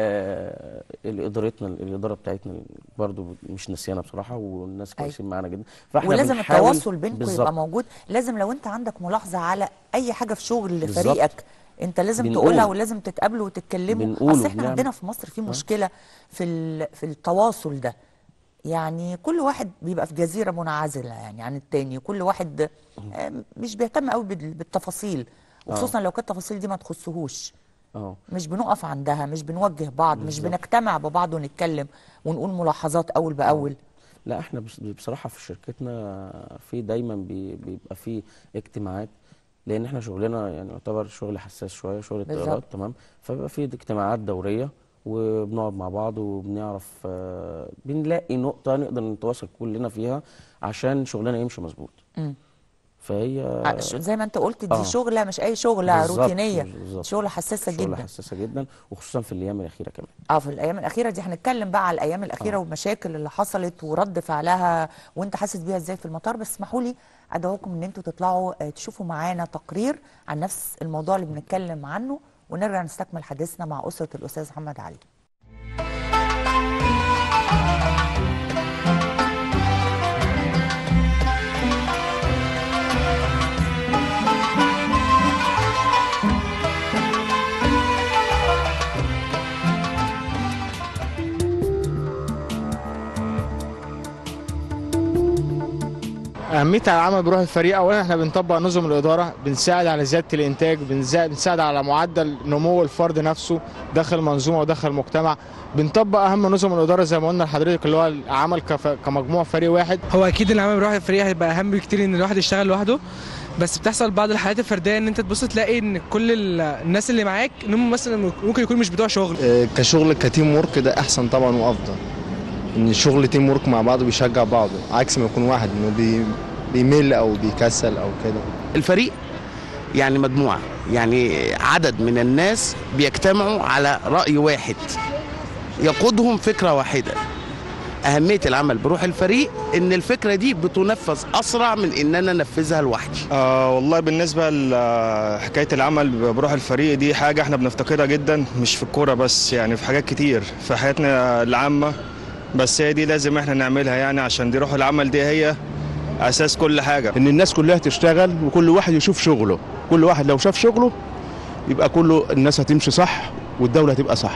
Speaker 3: آه ادارتنا الاداره بتاعتنا برضو مش نسيانه بصراحه والناس كويسين معانا جدا فاحنا
Speaker 1: ولازم
Speaker 3: بنحاول-
Speaker 1: التواصل بينكم
Speaker 3: بالظبط.
Speaker 1: يبقى موجود لازم لو انت عندك ملاحظه على اي حاجه في شغل
Speaker 3: بالظبط.
Speaker 1: فريقك انت لازم
Speaker 3: بنقول.
Speaker 1: تقولها ولازم تتقابلوا وتتكلموا
Speaker 3: بنقول
Speaker 1: اصل احنا
Speaker 3: وبنعمل.
Speaker 1: عندنا في مصر في مشكله في ال... في التواصل ده يعني كل واحد بيبقى في جزيره منعزله يعني عن التاني كل واحد آه، مش بيهتم قوي بال- بالتفاصيل وخصوصا لو كانت التفاصيل دي ما تخصهوش
Speaker 3: اه
Speaker 1: مش بنقف عندها مش بنوجه بعض مش
Speaker 3: بالظبط.
Speaker 1: بنجتمع ببعض ونتكلم ونقول ملاحظات اول باول
Speaker 3: لا احنا بص- بصراحه في شركتنا في دايما بي- بيبقى في اجتماعات لان احنا شغلنا يعني يعتبر شغل حساس شويه شغل الطيارات
Speaker 1: بالظبط.
Speaker 3: تمام فبيبقى في اجتماعات دوريه وبنقعد مع بعض وبنعرف آه، بنلاقي نقطه نقدر نتواصل كلنا فيها عشان شغلنا يمشي مظبوط
Speaker 1: مم.
Speaker 3: فهي
Speaker 1: ع- ش- زي ما انت قلت دي
Speaker 3: آه.
Speaker 1: شغله مش اي شغله
Speaker 3: بالظبط،
Speaker 1: روتينيه
Speaker 3: بالظبط.
Speaker 1: شغله حساسه
Speaker 3: شغل
Speaker 1: جدا
Speaker 3: حساسه جدا وخصوصا في الايام الاخيره كمان
Speaker 1: اه في الايام الاخيره دي هنتكلم بقى على الايام الاخيره
Speaker 3: آه.
Speaker 1: والمشاكل اللي حصلت ورد فعلها وانت حاسس بيها ازاي في المطار بس اسمحوا لي ادعوكم ان انتوا تطلعوا آه، تشوفوا معانا تقرير عن نفس الموضوع اللي بنتكلم عنه ونرجع نستكمل حديثنا مع اسره الاستاذ محمد علي
Speaker 6: أهمية العمل بروح الفريق أولا احنا بنطبق نظم الإدارة بنساعد على زيادة الإنتاج بنساعد, بنساعد على معدل نمو الفرد نفسه داخل المنظومة وداخل المجتمع بنطبق أهم نظم الإدارة زي ما قلنا لحضرتك اللي هو العمل كف... كمجموع فريق واحد
Speaker 7: هو اكيد العمل بروح الفريق هيبقى اهم بكتير ان الواحد يشتغل لوحده بس بتحصل بعض الحالات الفرديه ان انت تبص تلاقي ان كل ال- الناس اللي معاك انهم مثلا ممكن يكونوا مش بتوع شغل
Speaker 8: آه، كشغل كتيم ورك ده احسن طبعا وافضل ان الشغل تيم ورك مع بعض بيشجع بعض عكس ما يكون واحد انه بي بيمل او بيكسل او كده
Speaker 9: الفريق يعني مجموعة يعني عدد من الناس بيجتمعوا على رأي واحد يقودهم فكرة واحدة أهمية العمل بروح الفريق إن الفكرة دي بتنفذ أسرع من إن أنا أنفذها لوحدي
Speaker 10: آه والله بالنسبة لحكاية العمل بروح الفريق دي حاجة احنا بنفتقدها جدا مش في الكورة بس يعني في حاجات كتير في حياتنا العامة بس هي دي لازم احنا نعملها يعني عشان دي روح العمل دي هي أساس كل حاجة
Speaker 11: ان الناس كلها تشتغل وكل واحد يشوف شغله كل واحد لو شاف شغله يبقى كله الناس هتمشي صح والدولة هتبقى صح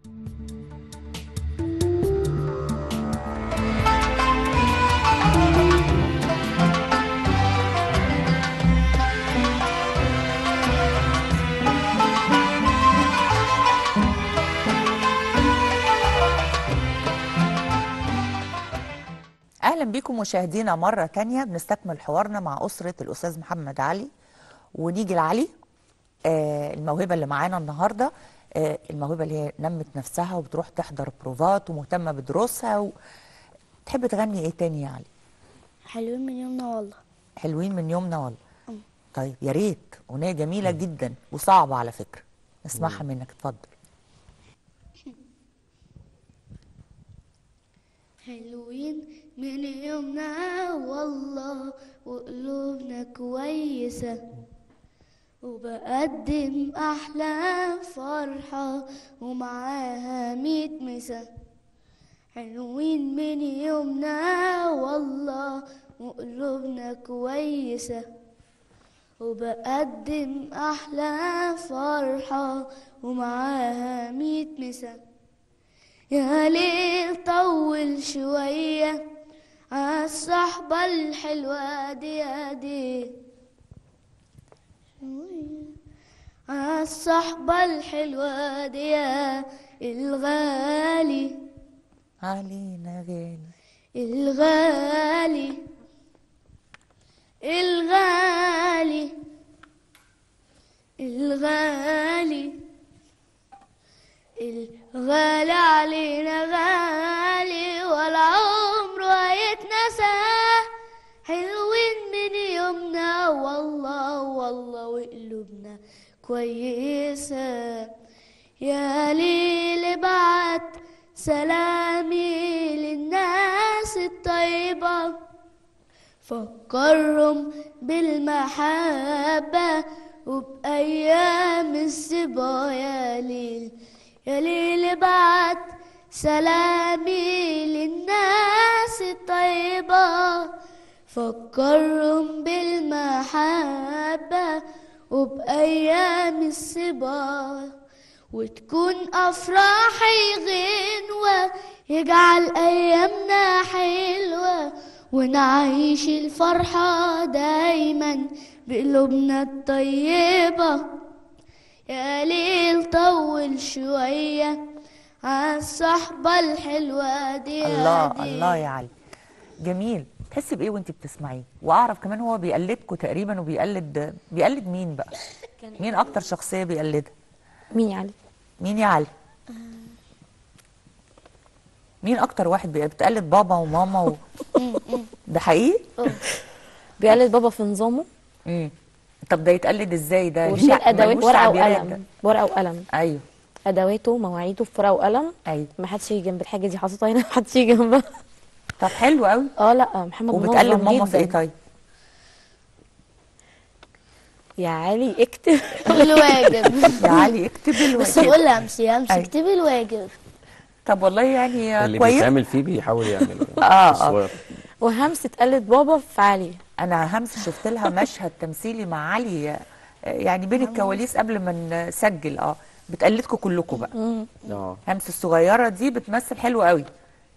Speaker 1: اهلا بكم مشاهدينا مره تانية بنستكمل حوارنا مع اسره الاستاذ محمد علي ونيجي لعلي آه الموهبه اللي معانا النهارده آه الموهبه اللي هي نمت نفسها وبتروح تحضر بروفات ومهتمه بدروسها و... تحب تغني ايه تاني يا علي
Speaker 5: حلوين من يومنا والله
Speaker 1: حلوين من يومنا والله
Speaker 5: أم.
Speaker 1: طيب يا ريت اغنيه جميله جدا وصعبه على فكره نسمعها منك اتفضل
Speaker 5: حلوين من يومنا والله وقلوبنا كويسة وبقدم أحلى فرحة ومعاها ميت مسا حلوين من يومنا والله وقلوبنا كويسة وبقدم أحلى فرحة ومعاها ميت مسا يا ليل طول شوية عالصحبة الحلوة دي يا دي عالصحبة الحلوة دي يا الغالي
Speaker 1: علينا غالي
Speaker 5: الغالي الغالي الغالي الغالي علينا غالي ولا عمره هيتنسى حلوين من يومنا والله والله وقلوبنا كويسة يا ليل بعت سلامي للناس الطيبة فكرهم بالمحبة وبأيام الصبا يا ليل يا ليل بعت سلامي للناس الطيبة فكرهم بالمحبة وبأيام الصبا وتكون أفراحي غنوة يجعل أيامنا حلوة ونعيش الفرحة دايما بقلوبنا الطيبة يا ليل طول شوية عالصحبة الحلوة دي يا
Speaker 1: الله
Speaker 5: دي.
Speaker 1: الله يا علي جميل تحسي بايه وانت بتسمعيه واعرف كمان هو بيقلدكوا تقريبا وبيقلد بيقلد مين بقى مين اكتر شخصيه بيقلدها
Speaker 4: مين يا علي
Speaker 1: مين يا علي مين اكتر واحد بي- بتقلد بابا وماما و... ده حقيقي
Speaker 4: بيقلد بابا في نظامه
Speaker 1: امم طب ده يتقلد ازاي ده
Speaker 4: وشيل
Speaker 1: ليه-
Speaker 4: ادوات
Speaker 1: ملوش
Speaker 4: ورقه
Speaker 1: تعبيرات ده؟
Speaker 4: وقلم ورقه وقلم
Speaker 1: ايوه
Speaker 4: ادواته مواعيده في ورقه وقلم
Speaker 1: ايوه
Speaker 4: ما حدش يجي جنب الحاجه دي حاططها هنا ما حدش يجي جنبها
Speaker 1: طب حلو قوي
Speaker 4: اه لا محمد
Speaker 1: وبتقلد
Speaker 4: منظم
Speaker 1: ماما في ايه
Speaker 4: جدا
Speaker 1: طيب
Speaker 4: يا علي اكتب
Speaker 5: الواجب
Speaker 1: يا علي اكتب
Speaker 5: بس
Speaker 1: الواجب
Speaker 5: بقول لها امسي امسي
Speaker 1: أيوة.
Speaker 5: اكتبي الواجب
Speaker 1: طب والله يعني
Speaker 3: اللي
Speaker 1: كويس
Speaker 3: بيتعمل فيه بيحاول يعمله
Speaker 1: آه، آه.
Speaker 3: الصغير.
Speaker 4: وهمس تقلد بابا في علي
Speaker 1: انا همس شفت لها مشهد تمثيلي مع علي آه، يعني بين الكواليس قبل ما نسجل اه بتقلدكم كلكم بقى
Speaker 4: مم.
Speaker 3: اه
Speaker 1: همس الصغيره دي بتمثل حلو قوي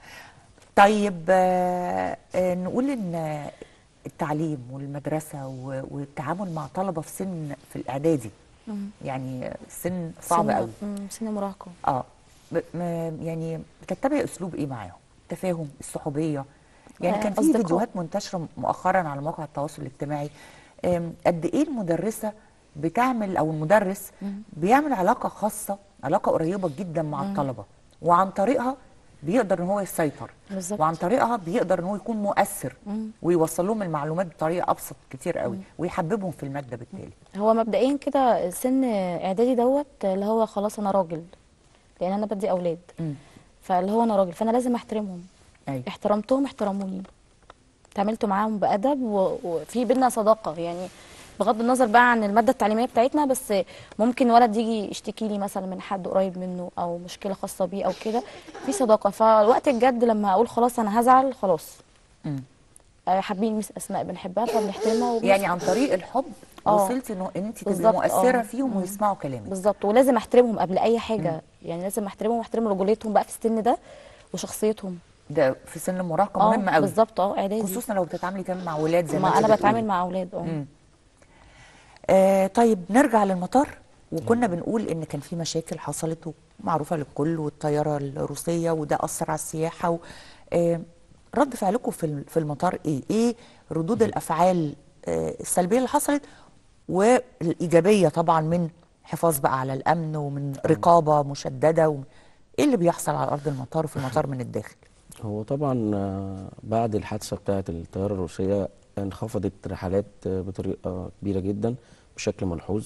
Speaker 1: طيب آه، آه، نقول ان التعليم والمدرسه و- والتعامل مع طلبه في سن في الاعدادي
Speaker 4: مم.
Speaker 1: يعني سن صعب
Speaker 4: سن-
Speaker 1: قوي
Speaker 4: مم، سن مراهقه
Speaker 1: اه ب- م- يعني بتتبع اسلوب ايه معاهم التفاهم الصحوبيه يعني
Speaker 4: آه،
Speaker 1: كان في
Speaker 4: أصدقاء.
Speaker 1: فيديوهات منتشره مؤخرا على مواقع التواصل الاجتماعي آم، قد ايه المدرسه بتعمل او المدرس بيعمل علاقه خاصه علاقه قريبه جدا مع
Speaker 4: مم.
Speaker 1: الطلبه وعن طريقها بيقدر ان هو يسيطر
Speaker 4: بالظبط.
Speaker 1: وعن طريقها بيقدر ان هو يكون مؤثر
Speaker 4: مم.
Speaker 1: ويوصل لهم المعلومات بطريقه ابسط كتير قوي ويحببهم في الماده بالتالي
Speaker 4: هو مبدئيا كده سن اعدادي دوت اللي هو خلاص انا راجل لان انا بدي اولاد
Speaker 1: مم.
Speaker 4: فاللي هو انا راجل فانا لازم احترمهم
Speaker 1: ايوه
Speaker 4: احترمتهم احترموني تعاملت معاهم بادب و- وفي بينا صداقه يعني بغض النظر بقى عن الماده التعليميه بتاعتنا بس ممكن ولد يجي يشتكي لي مثلا من حد قريب منه او مشكله خاصه بيه او كده في صداقه فوقت الجد لما اقول خلاص انا هزعل خلاص
Speaker 1: مم.
Speaker 4: آه، حابين مس اسماء بنحبها فبنحترمها وبنس-
Speaker 1: يعني عن طريق الحب
Speaker 4: آه.
Speaker 1: وصلتي انه ان انت تبقي
Speaker 4: بالظبط،
Speaker 1: مؤثره
Speaker 4: آه.
Speaker 1: فيهم
Speaker 4: مم.
Speaker 1: ويسمعوا كلامك
Speaker 4: بالظبط ولازم احترمهم قبل اي حاجه يعني لازم احترمهم واحترم رجولتهم بقى في السن ده وشخصيتهم
Speaker 1: ده في سن المراهقه
Speaker 4: اه
Speaker 1: مهم قوي
Speaker 4: بالظبط اه اعدادي
Speaker 1: خصوصا لو بتتعاملي كمان مع ولاد زي ما
Speaker 4: ما
Speaker 1: انت
Speaker 4: انا
Speaker 1: بتقولي.
Speaker 4: بتعامل مع اولاد اه
Speaker 1: مم. آه طيب نرجع للمطار وكنا بنقول ان كان في مشاكل حصلت ومعروفه للكل والطياره الروسيه وده اثر على السياحه و... آه رد فعلكم في ال- في المطار ايه؟ ايه ردود الافعال آه السلبيه اللي حصلت والايجابيه طبعا من حفاظ بقى على الامن ومن رقابه مشدده و... ايه اللي بيحصل على ارض المطار وفي المطار من الداخل
Speaker 3: هو طبعا آه، بعد الحادثة بتاعة الطيارة الروسية انخفضت رحلات آه، بطريقة كبيرة جدا بشكل ملحوظ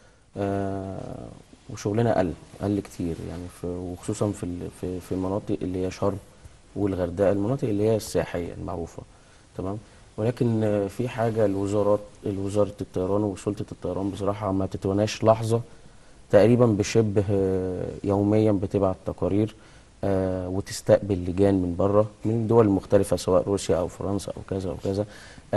Speaker 3: آه، وشغلنا قل قل كتير يعني في وخصوصا في ال- في في المناطق اللي هي شرم والغردقة المناطق اللي هي السياحية المعروفة تمام ولكن آه، في حاجة الوزارات وزارة الطيران وسلطة الطيران بصراحة ما تتواناش لحظة تقريبا بشبه آه، يوميا بتبعت تقارير آه، وتستقبل لجان من بره من دول مختلفة سواء روسيا أو فرنسا أو كذا أو كذا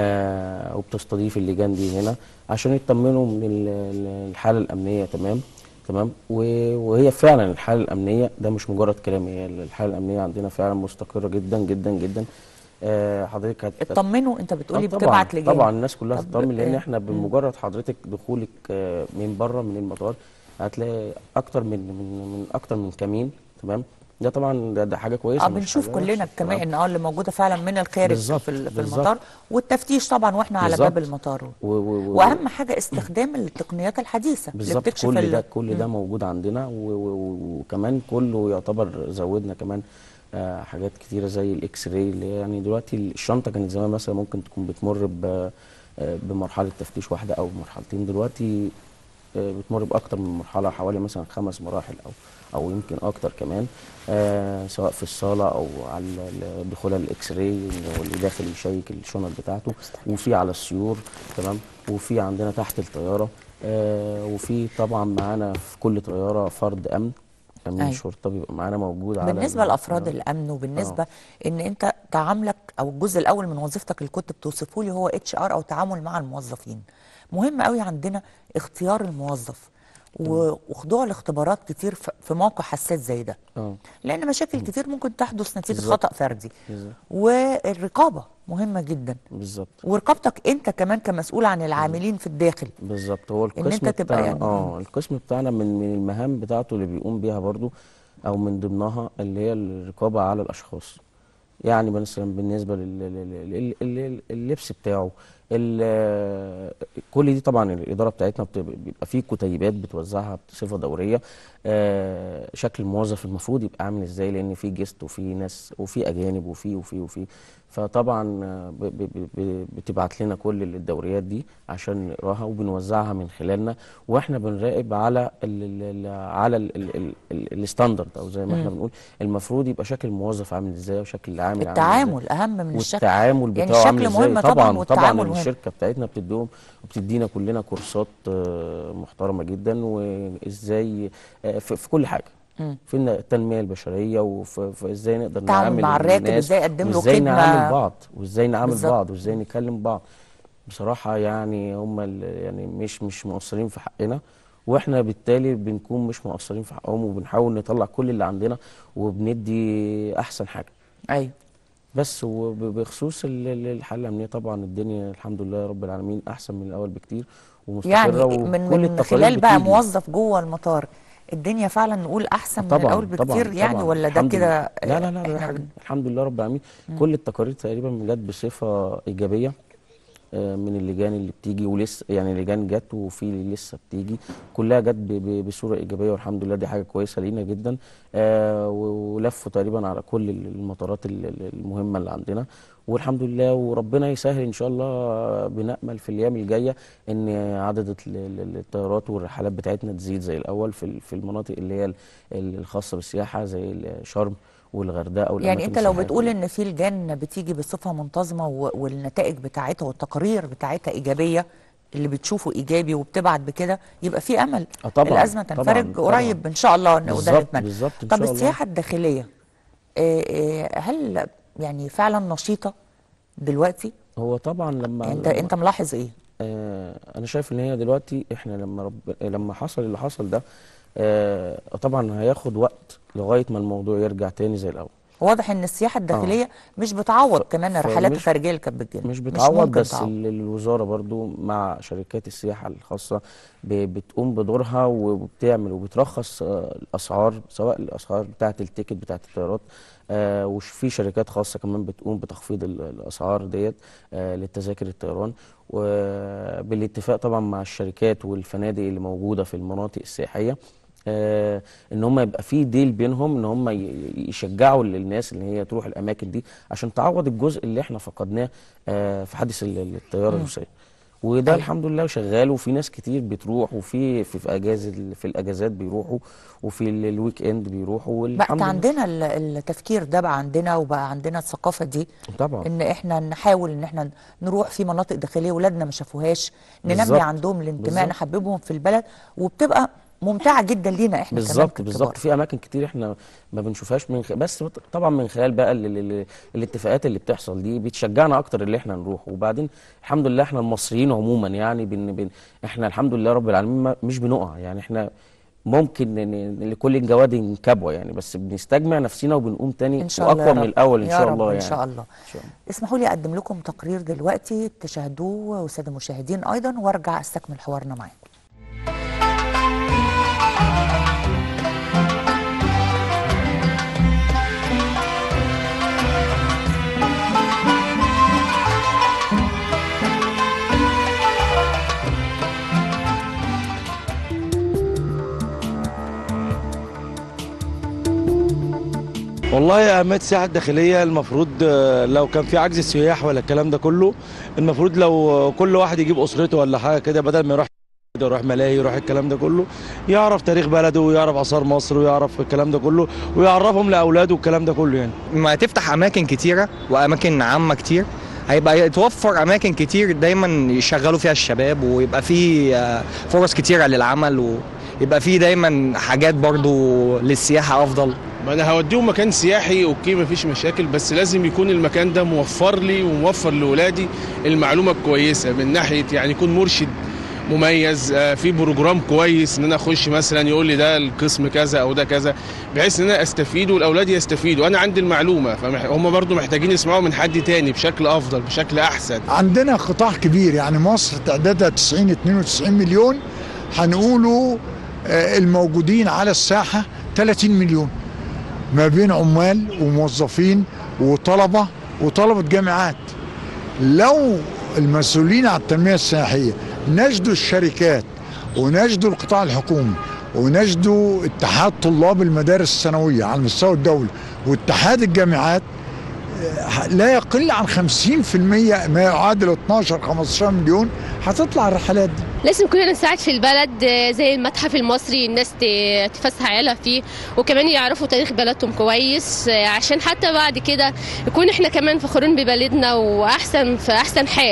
Speaker 3: آه، وبتستضيف اللجان دي هنا عشان يطمنوا من ال- ال- الحالة الأمنية تمام تمام و- وهي فعلا الحالة الأمنية ده مش مجرد كلام هي الحالة الأمنية عندنا فعلا مستقرة جدا جدا جدا آه، حضرتك هت-
Speaker 1: اطمنوا انت بتقولي
Speaker 3: آه طبعا
Speaker 1: بتبعت لجان
Speaker 3: طبعا الناس كلها
Speaker 1: طب،
Speaker 3: تطمن لان
Speaker 1: آه،
Speaker 3: احنا
Speaker 1: مم.
Speaker 3: بمجرد حضرتك دخولك آه، من بره من المطار هتلاقي اكتر من من من اكتر من كمين تمام ده طبعا ده, ده حاجه كويسه
Speaker 1: اه
Speaker 3: مش
Speaker 1: بنشوف
Speaker 3: حاجة
Speaker 1: كلنا
Speaker 3: وحشة.
Speaker 1: كمان
Speaker 3: تمام؟
Speaker 1: اه اللي موجوده فعلا من الخارج
Speaker 3: بالظبط،
Speaker 1: في, ال- في
Speaker 3: بالظبط.
Speaker 1: المطار والتفتيش طبعا واحنا على باب
Speaker 3: بالظبط.
Speaker 1: المطار
Speaker 3: و- و- و-
Speaker 1: واهم حاجه استخدام التقنيات الحديثه اللي
Speaker 3: بالظبط
Speaker 1: بتكشف
Speaker 3: كل
Speaker 1: ال-
Speaker 3: ده كل ده
Speaker 1: مم.
Speaker 3: موجود عندنا و- و- و- وكمان كله يعتبر زودنا كمان آه، حاجات كتيره زي الاكس راي اللي هي يعني دلوقتي الشنطه كانت زمان مثلا ممكن تكون بتمر ب- آه، بمرحله تفتيش واحده او مرحلتين دلوقتي آه، بتمر باكتر من مرحله حوالي مثلا خمس مراحل او او يمكن اكتر كمان آه سواء في الصاله او على ال- دخول الاكس راي واللي داخل يشيك الشنط بتاعته وفي على السيور تمام وفي عندنا تحت الطياره آه وفي طبعا معانا في كل طياره فرد امن امين
Speaker 1: أيوة.
Speaker 3: شرطه بيبقى معانا موجود على
Speaker 1: بالنسبه
Speaker 3: ال-
Speaker 1: لافراد
Speaker 3: آه.
Speaker 1: الامن وبالنسبه ان انت تعاملك او الجزء الاول من وظيفتك اللي كنت بتوصفه لي هو اتش ار او تعامل مع الموظفين مهم قوي عندنا اختيار الموظف و- وخضوع لاختبارات كتير ف- في موقع حساس زي ده
Speaker 3: اه
Speaker 1: لان مشاكل كتير ممكن تحدث نتيجه
Speaker 3: بالظبط.
Speaker 1: خطا فردي
Speaker 3: بالظبط
Speaker 1: والرقابه مهمه جدا
Speaker 3: بالظبط
Speaker 1: ورقابتك انت كمان كمسؤول عن العاملين في الداخل
Speaker 3: بالظبط هو
Speaker 1: إن
Speaker 3: القسم
Speaker 1: أنت تبقى
Speaker 3: بتاعنا
Speaker 1: يعني-
Speaker 3: اه القسم بتاعنا من من المهام بتاعته اللي بيقوم بيها برضو او من ضمنها اللي هي الرقابه على الاشخاص يعني مثلا بالنسبه لل- لل- لل- لل- اللبس بتاعه ال- كل دي طبعا الاداره بتاعتنا بت- بيبقى فيه كتيبات بتوزعها بصفه دوريه آه، شكل الموظف المفروض يبقى عامل ازاي لان في جست وفي ناس وفي اجانب وفي وفي وفي فطبعا آه، ب- ب- ب- بتبعت لنا كل الدوريات دي عشان نقراها وبنوزعها من خلالنا واحنا بنراقب على ال ال ال على ال ال ال ال الستاندرد او زي ما احنا
Speaker 1: مم.
Speaker 3: بنقول المفروض يبقى شكل الموظف عامل ازاي وشكل العامل عامل ازاي
Speaker 1: التعامل اهم من الشكل
Speaker 3: والتعامل
Speaker 1: يعني
Speaker 3: بتاعه عامل
Speaker 1: الشكل
Speaker 3: ازاي
Speaker 1: مهم طبعا
Speaker 3: طبعا
Speaker 1: والتعامل
Speaker 3: طبعا
Speaker 1: مهم
Speaker 3: الشركه بتاعتنا بتديهم وبتدينا كلنا كورسات آه، محترمه جدا وازاي آه، في في كل حاجه
Speaker 1: مم.
Speaker 3: في الن- التنميه البشريه وفي في ازاي نقدر
Speaker 1: التعامل
Speaker 3: نعامل
Speaker 1: مع الراكب،
Speaker 3: الناس
Speaker 1: إزاي أقدم له
Speaker 3: وازاي
Speaker 1: خدمة.
Speaker 3: نعامل بعض وازاي نعامل
Speaker 1: بالظبط.
Speaker 3: بعض وازاي نكلم بعض بصراحه يعني هم ال- يعني مش مش مقصرين في حقنا واحنا بالتالي بنكون مش مقصرين في حقهم وبنحاول نطلع كل اللي عندنا وبندي احسن حاجه
Speaker 1: ايوه
Speaker 3: بس وبخصوص ال- ال- الحاله الامنيه طبعا الدنيا الحمد لله رب العالمين احسن من الاول بكتير ومستقره
Speaker 1: يعني
Speaker 3: وكل
Speaker 1: من من
Speaker 3: التقارير
Speaker 1: خلال بقى
Speaker 3: بتيجي.
Speaker 1: موظف جوه المطار الدنيا فعلا نقول احسن من
Speaker 3: طبعا
Speaker 1: الاول بكتير
Speaker 3: طبعا
Speaker 1: يعني
Speaker 3: طبعا
Speaker 1: ولا ده
Speaker 3: الحمد
Speaker 1: كده
Speaker 3: لله. لا لا لا, لا
Speaker 1: احنا
Speaker 3: حاجة
Speaker 1: بن-
Speaker 3: الحمد لله رب العالمين كل التقارير تقريبا جت بصفه ايجابيه آه، من اللجان اللي بتيجي ولسه يعني لجان جت وفي اللي لسه بتيجي كلها جت ب- ب- بصوره ايجابيه والحمد لله دي حاجه كويسه لينا جدا آه، و- ولفوا تقريبا على كل المطارات ال- ال- المهمه اللي عندنا والحمد لله وربنا يسهل ان شاء الله آه، بنامل في الايام الجايه ان عدد ال- ال- الطيارات والرحلات بتاعتنا تزيد زي الاول في ال- في المناطق اللي هي ال- ال- الخاصه بالسياحه زي شرم والغردقه
Speaker 1: يعني
Speaker 3: والاماكن
Speaker 1: انت لو
Speaker 3: السياحية
Speaker 1: بتقول
Speaker 3: كلها.
Speaker 1: ان في لجان بتيجي بصفه منتظمه و- والنتائج بتاعتها والتقارير بتاعتها ايجابيه اللي بتشوفه ايجابي وبتبعت بكده يبقى في امل
Speaker 3: آه طبعا،
Speaker 1: الازمه
Speaker 3: طبعا،
Speaker 1: تنفرج
Speaker 3: طبعا.
Speaker 1: قريب ان شاء الله وده
Speaker 3: بالظبط
Speaker 1: نتمنى
Speaker 3: بالظبط ان
Speaker 1: طب
Speaker 3: شاء الله
Speaker 1: السياحه الداخليه آه، آه، هل يعني فعلا نشيطه دلوقتي
Speaker 3: هو طبعا لما
Speaker 1: انت
Speaker 3: لما-
Speaker 1: انت ملاحظ ايه
Speaker 3: آه انا شايف ان هي دلوقتي احنا لما رب لما حصل اللي حصل ده آه طبعا هياخد وقت لغايه ما الموضوع يرجع تاني زي الاول
Speaker 1: واضح ان السياحه الداخليه مش بتعوض كمان الرحلات
Speaker 3: فمش-
Speaker 1: الخارجيه اللي كانت بتجيلنا
Speaker 3: مش بتعوض
Speaker 1: ممكن
Speaker 3: بس
Speaker 1: تعوض.
Speaker 3: ال- الوزاره برضو مع شركات السياحه الخاصه ب- بتقوم بدورها وبتعمل وبترخص آه، الاسعار سواء الاسعار بتاعه التيكت بتاعه الطيارات آه، وش في شركات خاصه كمان بتقوم بتخفيض ال- الاسعار ديت آه، للتذاكر الطيران وبالاتفاق طبعا مع الشركات والفنادق اللي موجوده في المناطق السياحيه آه، ان هم يبقى في ديل بينهم ان هم ي- يشجعوا الناس ان هي تروح الاماكن دي عشان تعوض الجزء اللي احنا فقدناه آه، في حادث ال- ال- الطياره
Speaker 1: مم.
Speaker 3: الروسيه وده
Speaker 1: أيوة.
Speaker 3: الحمد لله شغال وفي ناس كتير بتروح وفي في, في اجازه في الاجازات بيروحوا وفي ال- الويك اند بيروحوا
Speaker 1: بقت
Speaker 3: والحمد لله
Speaker 1: عندنا ال- التفكير ده بقى عندنا وبقى عندنا الثقافه دي
Speaker 3: طبعا
Speaker 1: ان احنا نحاول ان احنا نروح في مناطق داخليه ولادنا ما شافوهاش ننمي
Speaker 3: بالظبط.
Speaker 1: عندهم الانتماء
Speaker 3: بالظبط.
Speaker 1: نحببهم في البلد وبتبقى ممتعه جدا لينا احنا كمان
Speaker 3: بالظبط
Speaker 1: ككبار.
Speaker 3: بالظبط في اماكن كتير احنا ما بنشوفهاش من خ... بس بت- طبعا من خلال بقى ال... ال... ال... الاتفاقات اللي بتحصل دي بتشجعنا اكتر اللي احنا نروح وبعدين الحمد لله احنا المصريين عموما يعني بن... بن... احنا الحمد لله رب العالمين ما... مش بنقع يعني احنا ممكن ن... ن- لكل الجواد كبوه يعني بس بنستجمع نفسنا وبنقوم تاني
Speaker 1: ان شاء الله
Speaker 3: واقوى
Speaker 1: يا
Speaker 3: من
Speaker 1: رب.
Speaker 3: الاول ان
Speaker 1: يا
Speaker 3: شاء
Speaker 1: رب
Speaker 3: الله
Speaker 1: ان
Speaker 3: يعني
Speaker 1: شاء الله
Speaker 3: إن شاء الله.
Speaker 1: اسمحوا لي اقدم لكم تقرير دلوقتي تشاهدوه والساده المشاهدين ايضا وارجع استكمل حوارنا معاكم
Speaker 12: والله يا أهمية السياحة الداخلية المفروض آه، لو كان في عجز السياح ولا الكلام ده كله المفروض لو كل واحد يجيب أسرته ولا حاجة كده بدل ما يروح يروح ملاهي يروح الكلام ده كله يعرف تاريخ بلده ويعرف آثار مصر ويعرف الكلام ده كله ويعرفهم لأولاده الكلام ده كله يعني
Speaker 13: ما تفتح اماكن كتيره واماكن عامه كتير هيبقى يتوفر اماكن كتير دايما يشغلوا فيها الشباب ويبقى في آه، فرص كتيره للعمل ويبقى في دايما حاجات برضو للسياحه افضل
Speaker 11: ما انا هوديهم مكان سياحي اوكي مفيش مشاكل بس لازم يكون المكان ده موفر لي وموفر لاولادي المعلومه الكويسه من ناحيه يعني يكون مرشد مميز آه، في بروجرام كويس ان انا اخش مثلا يقول لي ده القسم كذا او ده كذا بحيث ان انا استفيد والاولاد يستفيدوا انا عندي المعلومه فهم برضو محتاجين يسمعوا من حد تاني بشكل افضل بشكل احسن
Speaker 14: عندنا قطاع كبير يعني مصر تعدادها 90 92 مليون هنقولوا آه، الموجودين على الساحة 30 مليون ما بين عمال وموظفين وطلبة وطلبة جامعات لو المسؤولين على التنمية السياحية نجدوا الشركات ونجدوا القطاع الحكومي ونجدوا اتحاد طلاب المدارس الثانوية على المستوى الدولي واتحاد الجامعات لا يقل عن 50% ما يعادل 12 15 مليون هتطلع الرحلات دي
Speaker 15: لازم كلنا نساعد في البلد آه، زي المتحف المصري الناس ت- تفسح عيالها فيه وكمان يعرفوا تاريخ بلدهم كويس آه، عشان حتى بعد كده نكون احنا كمان فخورين ببلدنا واحسن في احسن حال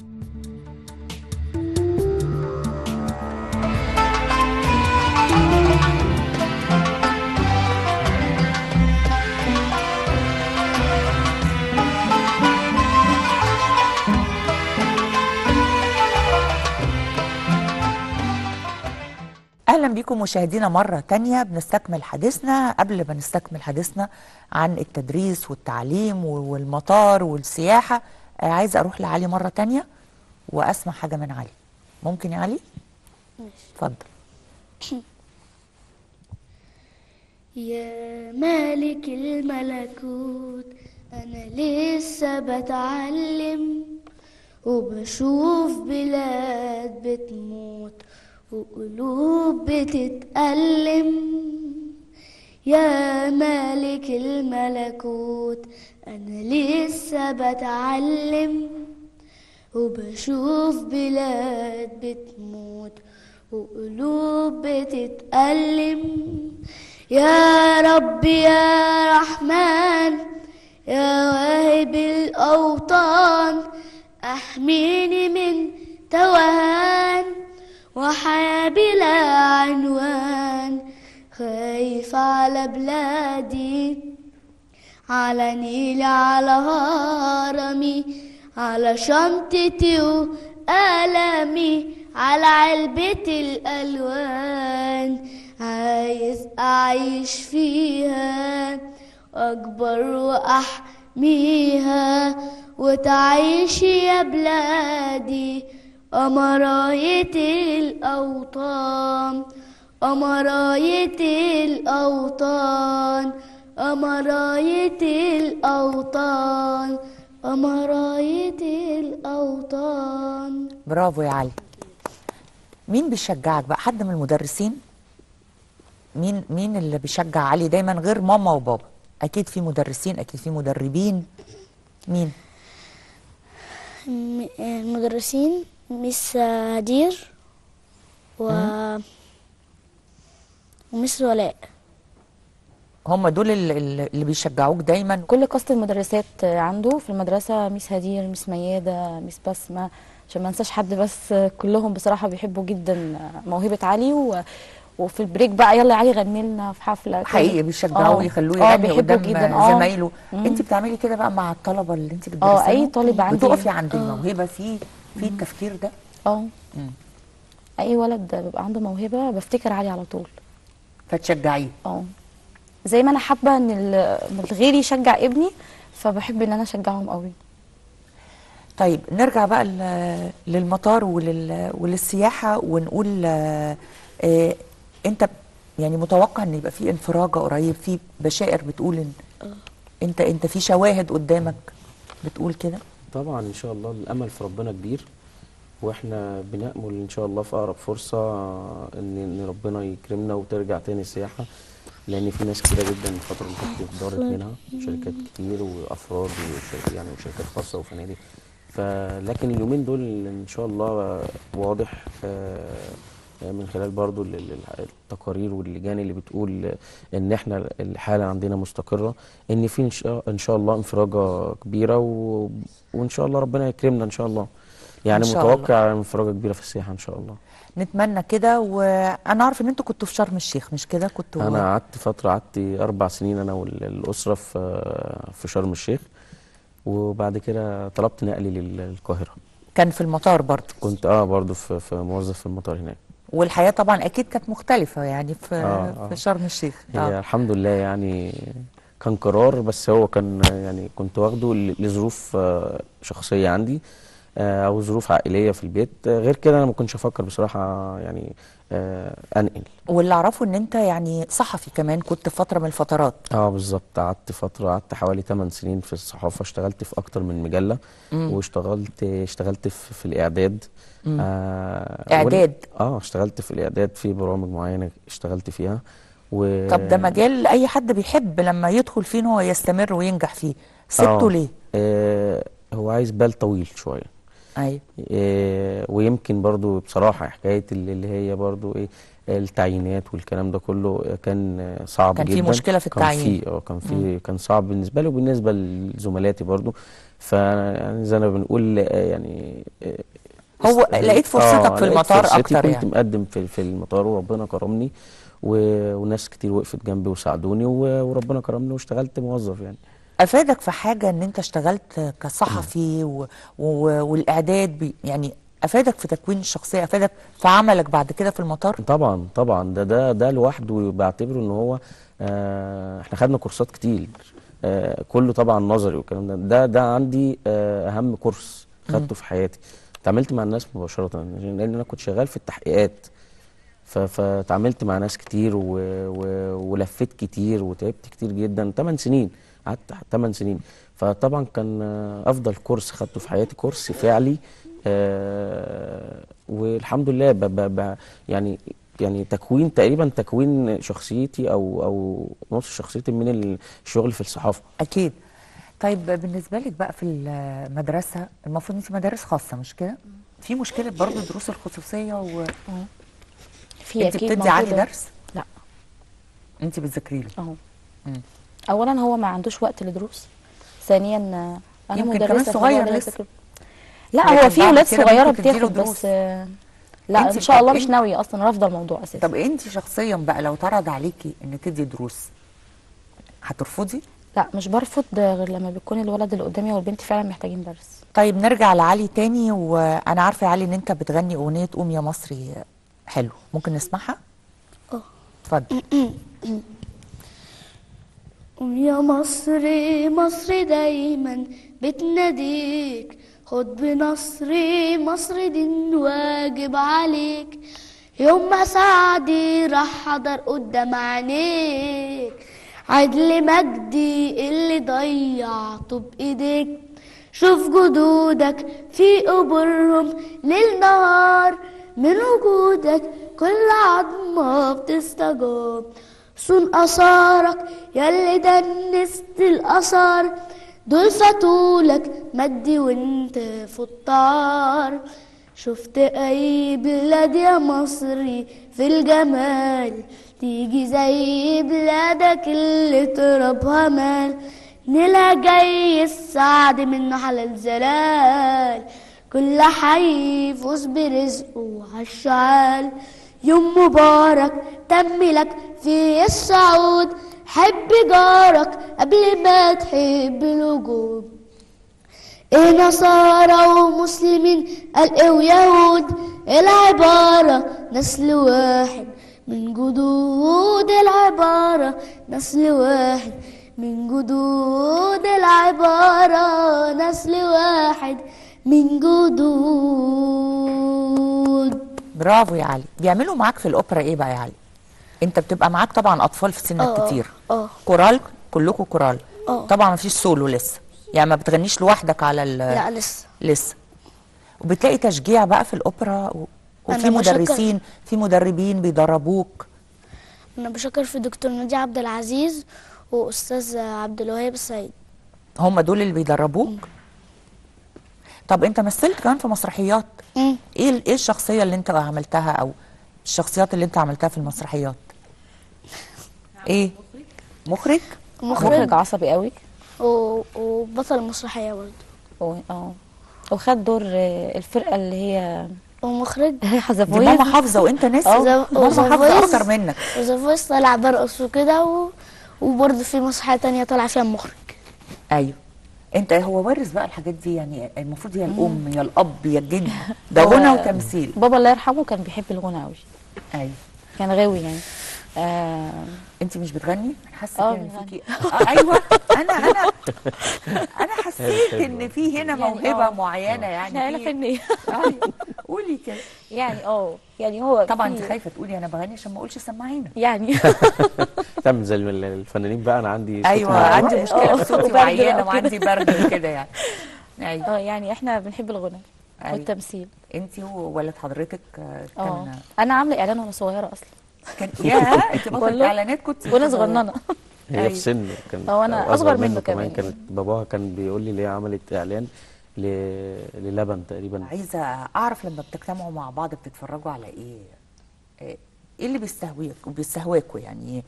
Speaker 1: اهلا بكم مشاهدينا مره تانية بنستكمل حديثنا قبل ما نستكمل حديثنا عن التدريس والتعليم والمطار والسياحه آه، عايزه اروح لعلي مره تانية واسمع حاجه من علي ممكن يا علي اتفضل
Speaker 5: يا مالك الملكوت أنا لسه بتعلم وبشوف بلاد بتموت وقلوب بتتألم يا مالك الملكوت أنا لسه بتعلم وبشوف بلاد بتموت وقلوب بتتألم يا رب يا رحمن يا واهب الأوطان أحميني من توهان وحياة بلا عنوان خايف على بلادي على نيلي على هرمي على شنطتي وقلمي على علبة الألوان عايز أعيش فيها
Speaker 16: أكبر وأحميها وتعيشي يا بلادي أمراية الأوطان أمراية الأوطان أمراية الأوطان أمراية الأوطان
Speaker 1: برافو يا علي مين بيشجعك بقى حد من المدرسين مين مين اللي بيشجع علي دايما غير ماما وبابا اكيد في مدرسين اكيد في مدربين مين
Speaker 5: م- المدرسين مس هدير و ومس ولاء
Speaker 1: هم دول ال- ال- اللي بيشجعوك دايما
Speaker 4: كل كاست المدرسات عنده في المدرسة ميس هدير ميس ميادة ميس بسمة عشان ما انساش حد بس كلهم بصراحة بيحبوا جدا موهبة علي و... وفي البريك بقى يلا يا علي غني لنا في حفلة كده.
Speaker 1: حقيقي بيشجعوه
Speaker 4: آه.
Speaker 1: يخلوه
Speaker 4: آه،
Speaker 1: يغني
Speaker 4: بيحبوا
Speaker 1: قدام
Speaker 4: جدا آه.
Speaker 1: زمايله
Speaker 4: مم.
Speaker 1: انت بتعملي كده بقى مع الطلبه اللي انت بتدرسيهم
Speaker 4: اه اي طالب عندي
Speaker 1: بتقفي عند
Speaker 4: آه.
Speaker 1: الموهبه في في التفكير ده
Speaker 4: اه اي ولد بيبقى عنده موهبة بفتكر علي على طول
Speaker 1: فتشجعيه
Speaker 4: اه زي ما انا حابة ان ال- إن غيري يشجع ابني فبحب ان انا اشجعهم قوي
Speaker 1: طيب نرجع بقى ل- للمطار ولل... وللسياحة ونقول آه، آه، انت يعني متوقع ان يبقى في انفراجة قريب في بشائر بتقول ان انت انت في شواهد قدامك بتقول كده
Speaker 3: طبعا ان شاء الله الامل في ربنا كبير واحنا بنأمل ان شاء الله في اقرب فرصه ان ان ربنا يكرمنا وترجع تاني السياحه لان في ناس كتيره جدا الفتره اللي فاتت اتضرت منها شركات كتير وافراد وشركات يعني وشركات خاصه وفنادق فلكن اليومين دول ان شاء الله واضح آه، من خلال برضو ال- ال- التقارير واللجان اللي بتقول ان احنا الحاله عندنا مستقره ان في ان شاء, إن شاء الله انفراجه كبيره و... وان شاء الله ربنا يكرمنا ان شاء الله يعني
Speaker 1: إن شاء الله.
Speaker 3: متوقع انفراجه كبيره في السياحه ان شاء الله
Speaker 1: نتمنى كده وانا عارف ان انتوا كنتوا في شرم الشيخ مش كده كنتوا
Speaker 3: انا قعدت فتره قعدت اربع سنين انا والاسره في في شرم الشيخ وبعد كده طلبت نقلي لل- للقاهره
Speaker 1: كان في المطار برضه
Speaker 3: كنت اه برضو في, في موظف في المطار هناك
Speaker 1: والحياة طبعا اكيد كانت مختلفة يعني في
Speaker 3: آه، آه.
Speaker 1: في شرم الشيخ
Speaker 3: هي
Speaker 1: آه.
Speaker 3: الحمد لله يعني كان قرار بس هو كان يعني كنت واخده ل- لظروف آه، شخصية عندي آه، أو ظروف عائلية في البيت آه، غير كده أنا ما كنتش أفكر بصراحة يعني آه، أنقل
Speaker 1: واللي اعرفه ان انت يعني صحفي كمان كنت في فترة من الفترات
Speaker 3: اه بالظبط قعدت فترة قعدت حوالي 8 سنين في الصحافة اشتغلت في أكتر من مجلة
Speaker 1: مم.
Speaker 3: واشتغلت اشتغلت في, في الإعداد
Speaker 1: مم.
Speaker 3: آه
Speaker 1: إعداد.
Speaker 3: وال- اه اشتغلت في الإعداد في برامج معينة اشتغلت فيها و
Speaker 1: طب ده مجال اي حد بيحب لما يدخل فيه ان هو يستمر وينجح فيه سبته
Speaker 3: آه.
Speaker 1: ليه
Speaker 3: آه هو عايز بال طويل شوية
Speaker 1: ايوه
Speaker 3: آه ويمكن برضو بصراحة حكاية اللي اللي هي برضو ايه التعيينات والكلام ده كله كان آه، صعب
Speaker 1: كان في
Speaker 3: جدا
Speaker 1: مشكلة في التعيين.
Speaker 3: كان في اه كان في
Speaker 1: مم.
Speaker 3: كان صعب بالنسبة لي وبالنسبة لزملاتي برضو يعني زي ما بنقول آه، يعني آه،
Speaker 1: هو
Speaker 3: است-
Speaker 1: لقيت فرصتك في
Speaker 3: لقيت
Speaker 1: المطار
Speaker 3: فرصتي،
Speaker 1: أكتر
Speaker 3: كنت
Speaker 1: يعني.
Speaker 3: مقدم في في المطار وربنا كرمني و- وناس كتير وقفت جنبي وساعدوني و- وربنا كرمني واشتغلت موظف يعني
Speaker 1: افادك في حاجة ان انت اشتغلت كصحفي و... و... والاعداد بي... يعني افادك في تكوين الشخصية افادك في عملك بعد كده في المطار
Speaker 3: طبعا طبعا ده ده ده لوحده بعتبره ان هو آه احنا خدنا كورسات كتير آه كله طبعا نظري والكلام ده ده ده عندي آه اهم كورس
Speaker 1: مم.
Speaker 3: خدته في حياتي اتعاملت مع الناس مباشرة لان انا كنت شغال في التحقيقات ف- فتعاملت مع ناس كتير و... و... ولفيت كتير وتعبت كتير جدا 8 سنين قعدت 8 سنين فطبعا كان آه، افضل كورس خدته في حياتي كورس فعلي آه والحمد لله ب... ب... ب... يعني يعني تكوين تقريبا تكوين شخصيتي او او نص شخصيتي من الشغل في الصحافه
Speaker 1: اكيد طيب بالنسبة لك بقى في المدرسة المفروض انت مدارس خاصة مش كده في مشكلة برضو دروس الخصوصية و...
Speaker 4: في
Speaker 1: انت
Speaker 4: اكيد
Speaker 1: بتدي علي
Speaker 4: موجودة.
Speaker 1: درس
Speaker 4: لا
Speaker 1: انت بتذاكري له
Speaker 4: اهو
Speaker 1: مم.
Speaker 4: اولا هو ما عندوش وقت لدروس ثانيا آه، انا
Speaker 1: يمكن
Speaker 4: مدرسه
Speaker 1: كمان
Speaker 4: في
Speaker 1: صغير
Speaker 4: الوضع
Speaker 1: لسه.
Speaker 4: الذكر- لا
Speaker 1: لكن
Speaker 4: هو في
Speaker 1: بعد
Speaker 4: ولاد
Speaker 1: كده
Speaker 4: صغيره
Speaker 1: ممكن تديله
Speaker 4: بتاخد
Speaker 1: دروس.
Speaker 4: بس آه، لا
Speaker 1: انت
Speaker 4: ان شاء الله
Speaker 1: طب
Speaker 4: مش
Speaker 1: انت-
Speaker 4: ناويه اصلا رافضه الموضوع اساسا
Speaker 1: طب انت شخصيا بقى لو اتعرض عليكي ان تدي دروس هترفضي
Speaker 4: لا مش برفض غير لما بيكون الولد اللي قدامي والبنت فعلا محتاجين درس
Speaker 1: طيب نرجع لعلي تاني وانا عارفه يا علي ان انت بتغني اغنيه قوم يا مصري حلو ممكن نسمعها
Speaker 5: اه
Speaker 1: اتفضل
Speaker 16: قوم يا مصري مصر دايما بتناديك خد بنصري مصر دين واجب عليك يوم ما سعدي راح حضر قدام عينيك عدل مجدي اللي ضيعته بإيديك شوف جدودك في قبورهم ليل نهار من وجودك كل عظمة بتستجاب صون أثارك ياللي دنست الأثار دول فاتولك مجدي وانت في الطار شفت أي بلاد يا مصري في الجمال تيجي زي بلادك اللي ترابها مال نلا جاي السعد منه حلال زلال كل حي يفوز برزقه عالشعال يوم مبارك تم لك في الصعود حب جارك قبل ما تحب الوجود ايه نصارى ومسلمين قال ايه ويهود العبارة نسل واحد من جدود العبارة نسل واحد من جدود العبارة نسل واحد من جدود
Speaker 1: برافو يا علي بيعملوا معاك في الاوبرا ايه بقى يا علي انت بتبقى معاك طبعا اطفال في سنك
Speaker 16: آه،
Speaker 1: كتير
Speaker 16: اه
Speaker 1: كورال كلكم كورال
Speaker 16: اه
Speaker 1: طبعا مفيش سولو لسه يعني ما بتغنيش لوحدك على ال
Speaker 16: لا لسه
Speaker 1: لسه وبتلاقي تشجيع بقى في الاوبرا و... وفي
Speaker 16: أنا بشكر-
Speaker 1: مدرسين في مدربين بيدربوك
Speaker 5: انا بشكر في دكتور نادي عبد العزيز واستاذ عبد الوهاب السيد
Speaker 1: هم دول اللي بيدربوك طب انت مثلت كمان في مسرحيات
Speaker 5: مم.
Speaker 1: ايه ال- ايه الشخصيه اللي انت عملتها او الشخصيات اللي انت عملتها في المسرحيات ايه مخرج
Speaker 4: مخرج عصبي قوي
Speaker 5: و- وبطل المسرحيه برضه
Speaker 4: و- اه وخد دور آه، الفرقه اللي هي
Speaker 5: ومخرج
Speaker 4: حذا
Speaker 1: دي ماما حافظه وانت ناسي
Speaker 5: ذا-
Speaker 1: ماما
Speaker 5: وذا
Speaker 1: حافظه
Speaker 5: فويس-
Speaker 1: اكتر منك
Speaker 5: وذا فويس طالع برقص وكده و... وبرضه في مسرحيه تانية طالع فيها مخرج
Speaker 1: ايوه انت هو وارث بقى الحاجات دي يعني المفروض يا الام يا الاب يا الجد ده
Speaker 4: هو
Speaker 1: غنى وتمثيل
Speaker 4: بابا الله يرحمه كان بيحب الغنى قوي
Speaker 1: ايوه
Speaker 4: كان غاوي يعني آه
Speaker 1: انت مش بتغني حاسه
Speaker 4: اه
Speaker 1: كده ان
Speaker 4: بنغني.
Speaker 1: فيكي آه ايوه انا انا انا حسيت
Speaker 3: حلوة.
Speaker 1: ان في هنا
Speaker 4: يعني
Speaker 1: موهبه
Speaker 4: آه.
Speaker 1: معينه يعني
Speaker 4: احنا عيله
Speaker 1: في-
Speaker 4: فنيه
Speaker 1: ايوه قولي كده
Speaker 4: يعني اه يعني هو
Speaker 1: طبعا
Speaker 4: في-
Speaker 1: انت خايفه تقولي انا بغني عشان ما اقولش سمعينا
Speaker 4: يعني
Speaker 3: تعمل زي ال- الفنانين بقى انا عندي صوت
Speaker 1: ايوه
Speaker 3: معروف.
Speaker 1: عندي مشكله
Speaker 4: آه.
Speaker 1: في صوتي
Speaker 4: وبرد
Speaker 1: وعيانه
Speaker 4: بقى
Speaker 1: وعندي برد وكده يعني ايوه
Speaker 4: اه يعني احنا بنحب الغنى
Speaker 1: أيوة.
Speaker 4: والتمثيل
Speaker 1: انت وولد حضرتك آه،
Speaker 4: اه
Speaker 1: كان
Speaker 4: انا عامله اعلان وانا صغيره اصلا
Speaker 1: كان يا انت بطلة
Speaker 4: والله.
Speaker 1: اعلانات كنت
Speaker 4: وانا صغننه
Speaker 3: هي
Speaker 1: أيوة.
Speaker 3: في سن كان
Speaker 4: هو أنا
Speaker 3: أو
Speaker 4: أصغر منه كمان.
Speaker 3: كانت باباها كان بيقول لي ليه عملت اعلان ل... للبن تقريبا
Speaker 1: عايزه اعرف لما بتجتمعوا مع بعض بتتفرجوا على ايه ايه اللي بيستهويك بيستهواكوا يعني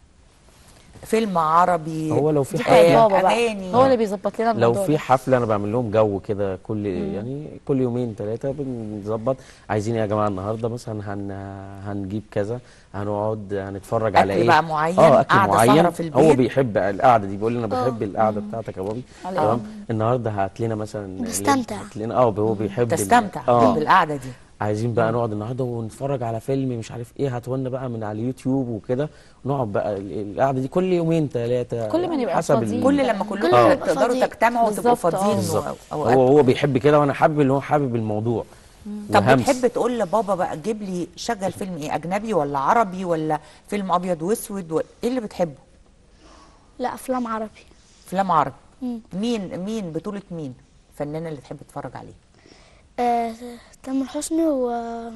Speaker 1: فيلم عربي
Speaker 3: هو لو في
Speaker 4: دي
Speaker 3: حاجة-
Speaker 4: بتاعت بابا بقى
Speaker 1: اغاني
Speaker 4: هو اللي بيظبط لنا
Speaker 3: لو
Speaker 4: الموضوع
Speaker 3: في
Speaker 4: ده.
Speaker 3: حفله انا بعمل لهم جو كده كل يعني كل يومين ثلاثه بنظبط عايزين إيه يا جماعه النهارده مثلا هن هنجيب كذا هنقعد هنتفرج على
Speaker 1: أكل
Speaker 3: ايه
Speaker 1: بقى معين،
Speaker 3: اه اكل
Speaker 1: قعدة
Speaker 3: معين
Speaker 1: سهرة في البيت.
Speaker 3: هو بيحب القعده دي بيقول لي انا
Speaker 5: آه.
Speaker 3: بحب القعده بتاعتك يا بابي
Speaker 4: على
Speaker 3: تمام النهارده هات لنا مثلا
Speaker 5: بنستمتع.
Speaker 3: هات لنا اه هو بيحب ال-
Speaker 1: تستمتع
Speaker 3: اه
Speaker 1: بالقعده دي
Speaker 3: عايزين بقى نقعد النهارده ونتفرج على فيلم مش عارف ايه هاتولنا بقى من على اليوتيوب وكده نقعد بقى ال- القعده دي كل يومين ثلاثه
Speaker 4: كل ما نبقى
Speaker 3: حسب
Speaker 4: فاضيين.
Speaker 3: ال-
Speaker 1: كل لما كلكم
Speaker 3: آه.
Speaker 1: تقدروا
Speaker 5: فاضيين.
Speaker 1: تجتمعوا وتبقوا
Speaker 4: بالظبط، آه.
Speaker 1: فاضيين
Speaker 3: بالظبط
Speaker 1: و-
Speaker 3: هو
Speaker 1: اوقات
Speaker 3: هو بيحب كده وانا حابب اللي هو حابب الموضوع
Speaker 1: طب
Speaker 3: وهمس.
Speaker 1: بتحب تقول لبابا بقى جيب لي شغل فيلم ايه اجنبي ولا عربي ولا فيلم ابيض واسود و... ايه اللي بتحبه
Speaker 5: لا افلام عربي
Speaker 1: افلام عربي
Speaker 5: مم.
Speaker 1: مين مين بطولة مين الفنان اللي تحب تتفرج عليه
Speaker 5: آه تامر حسني و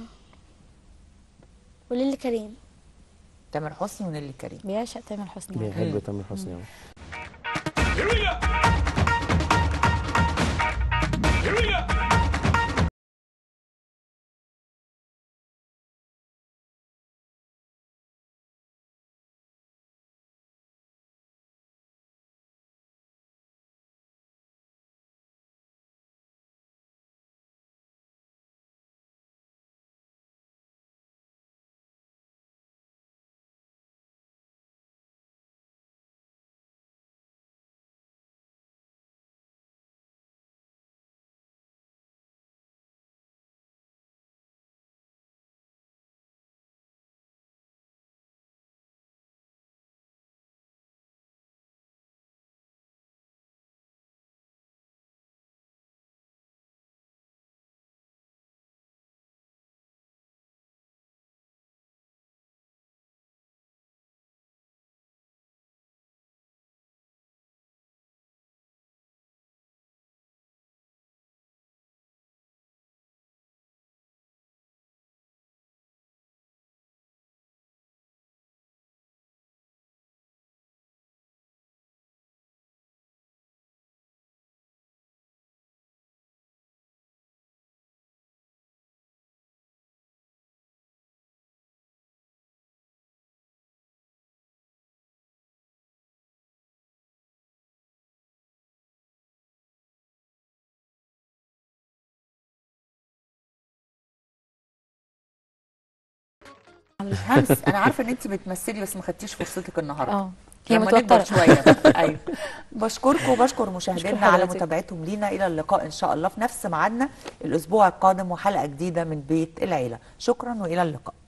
Speaker 5: وليلي كريم
Speaker 1: تامر حسني ونيلي كريم
Speaker 4: بيعشق تامر حسني
Speaker 3: بيحب تامر حسني أوي.
Speaker 17: Here we go. Here we go.
Speaker 4: الحمد لله
Speaker 1: همس انا عارفه ان انت بتمثلي بس ما خدتيش فرصتك النهارده
Speaker 4: اه هي
Speaker 1: لما نكبر
Speaker 4: متوترة.
Speaker 1: شويه بقى. ايوه بشكركم وبشكر مشاهدينا
Speaker 4: بشكر
Speaker 1: على
Speaker 4: حضرتك.
Speaker 1: متابعتهم لينا الى اللقاء ان شاء الله في نفس ميعادنا الاسبوع القادم وحلقه جديده من بيت العيله شكرا والى اللقاء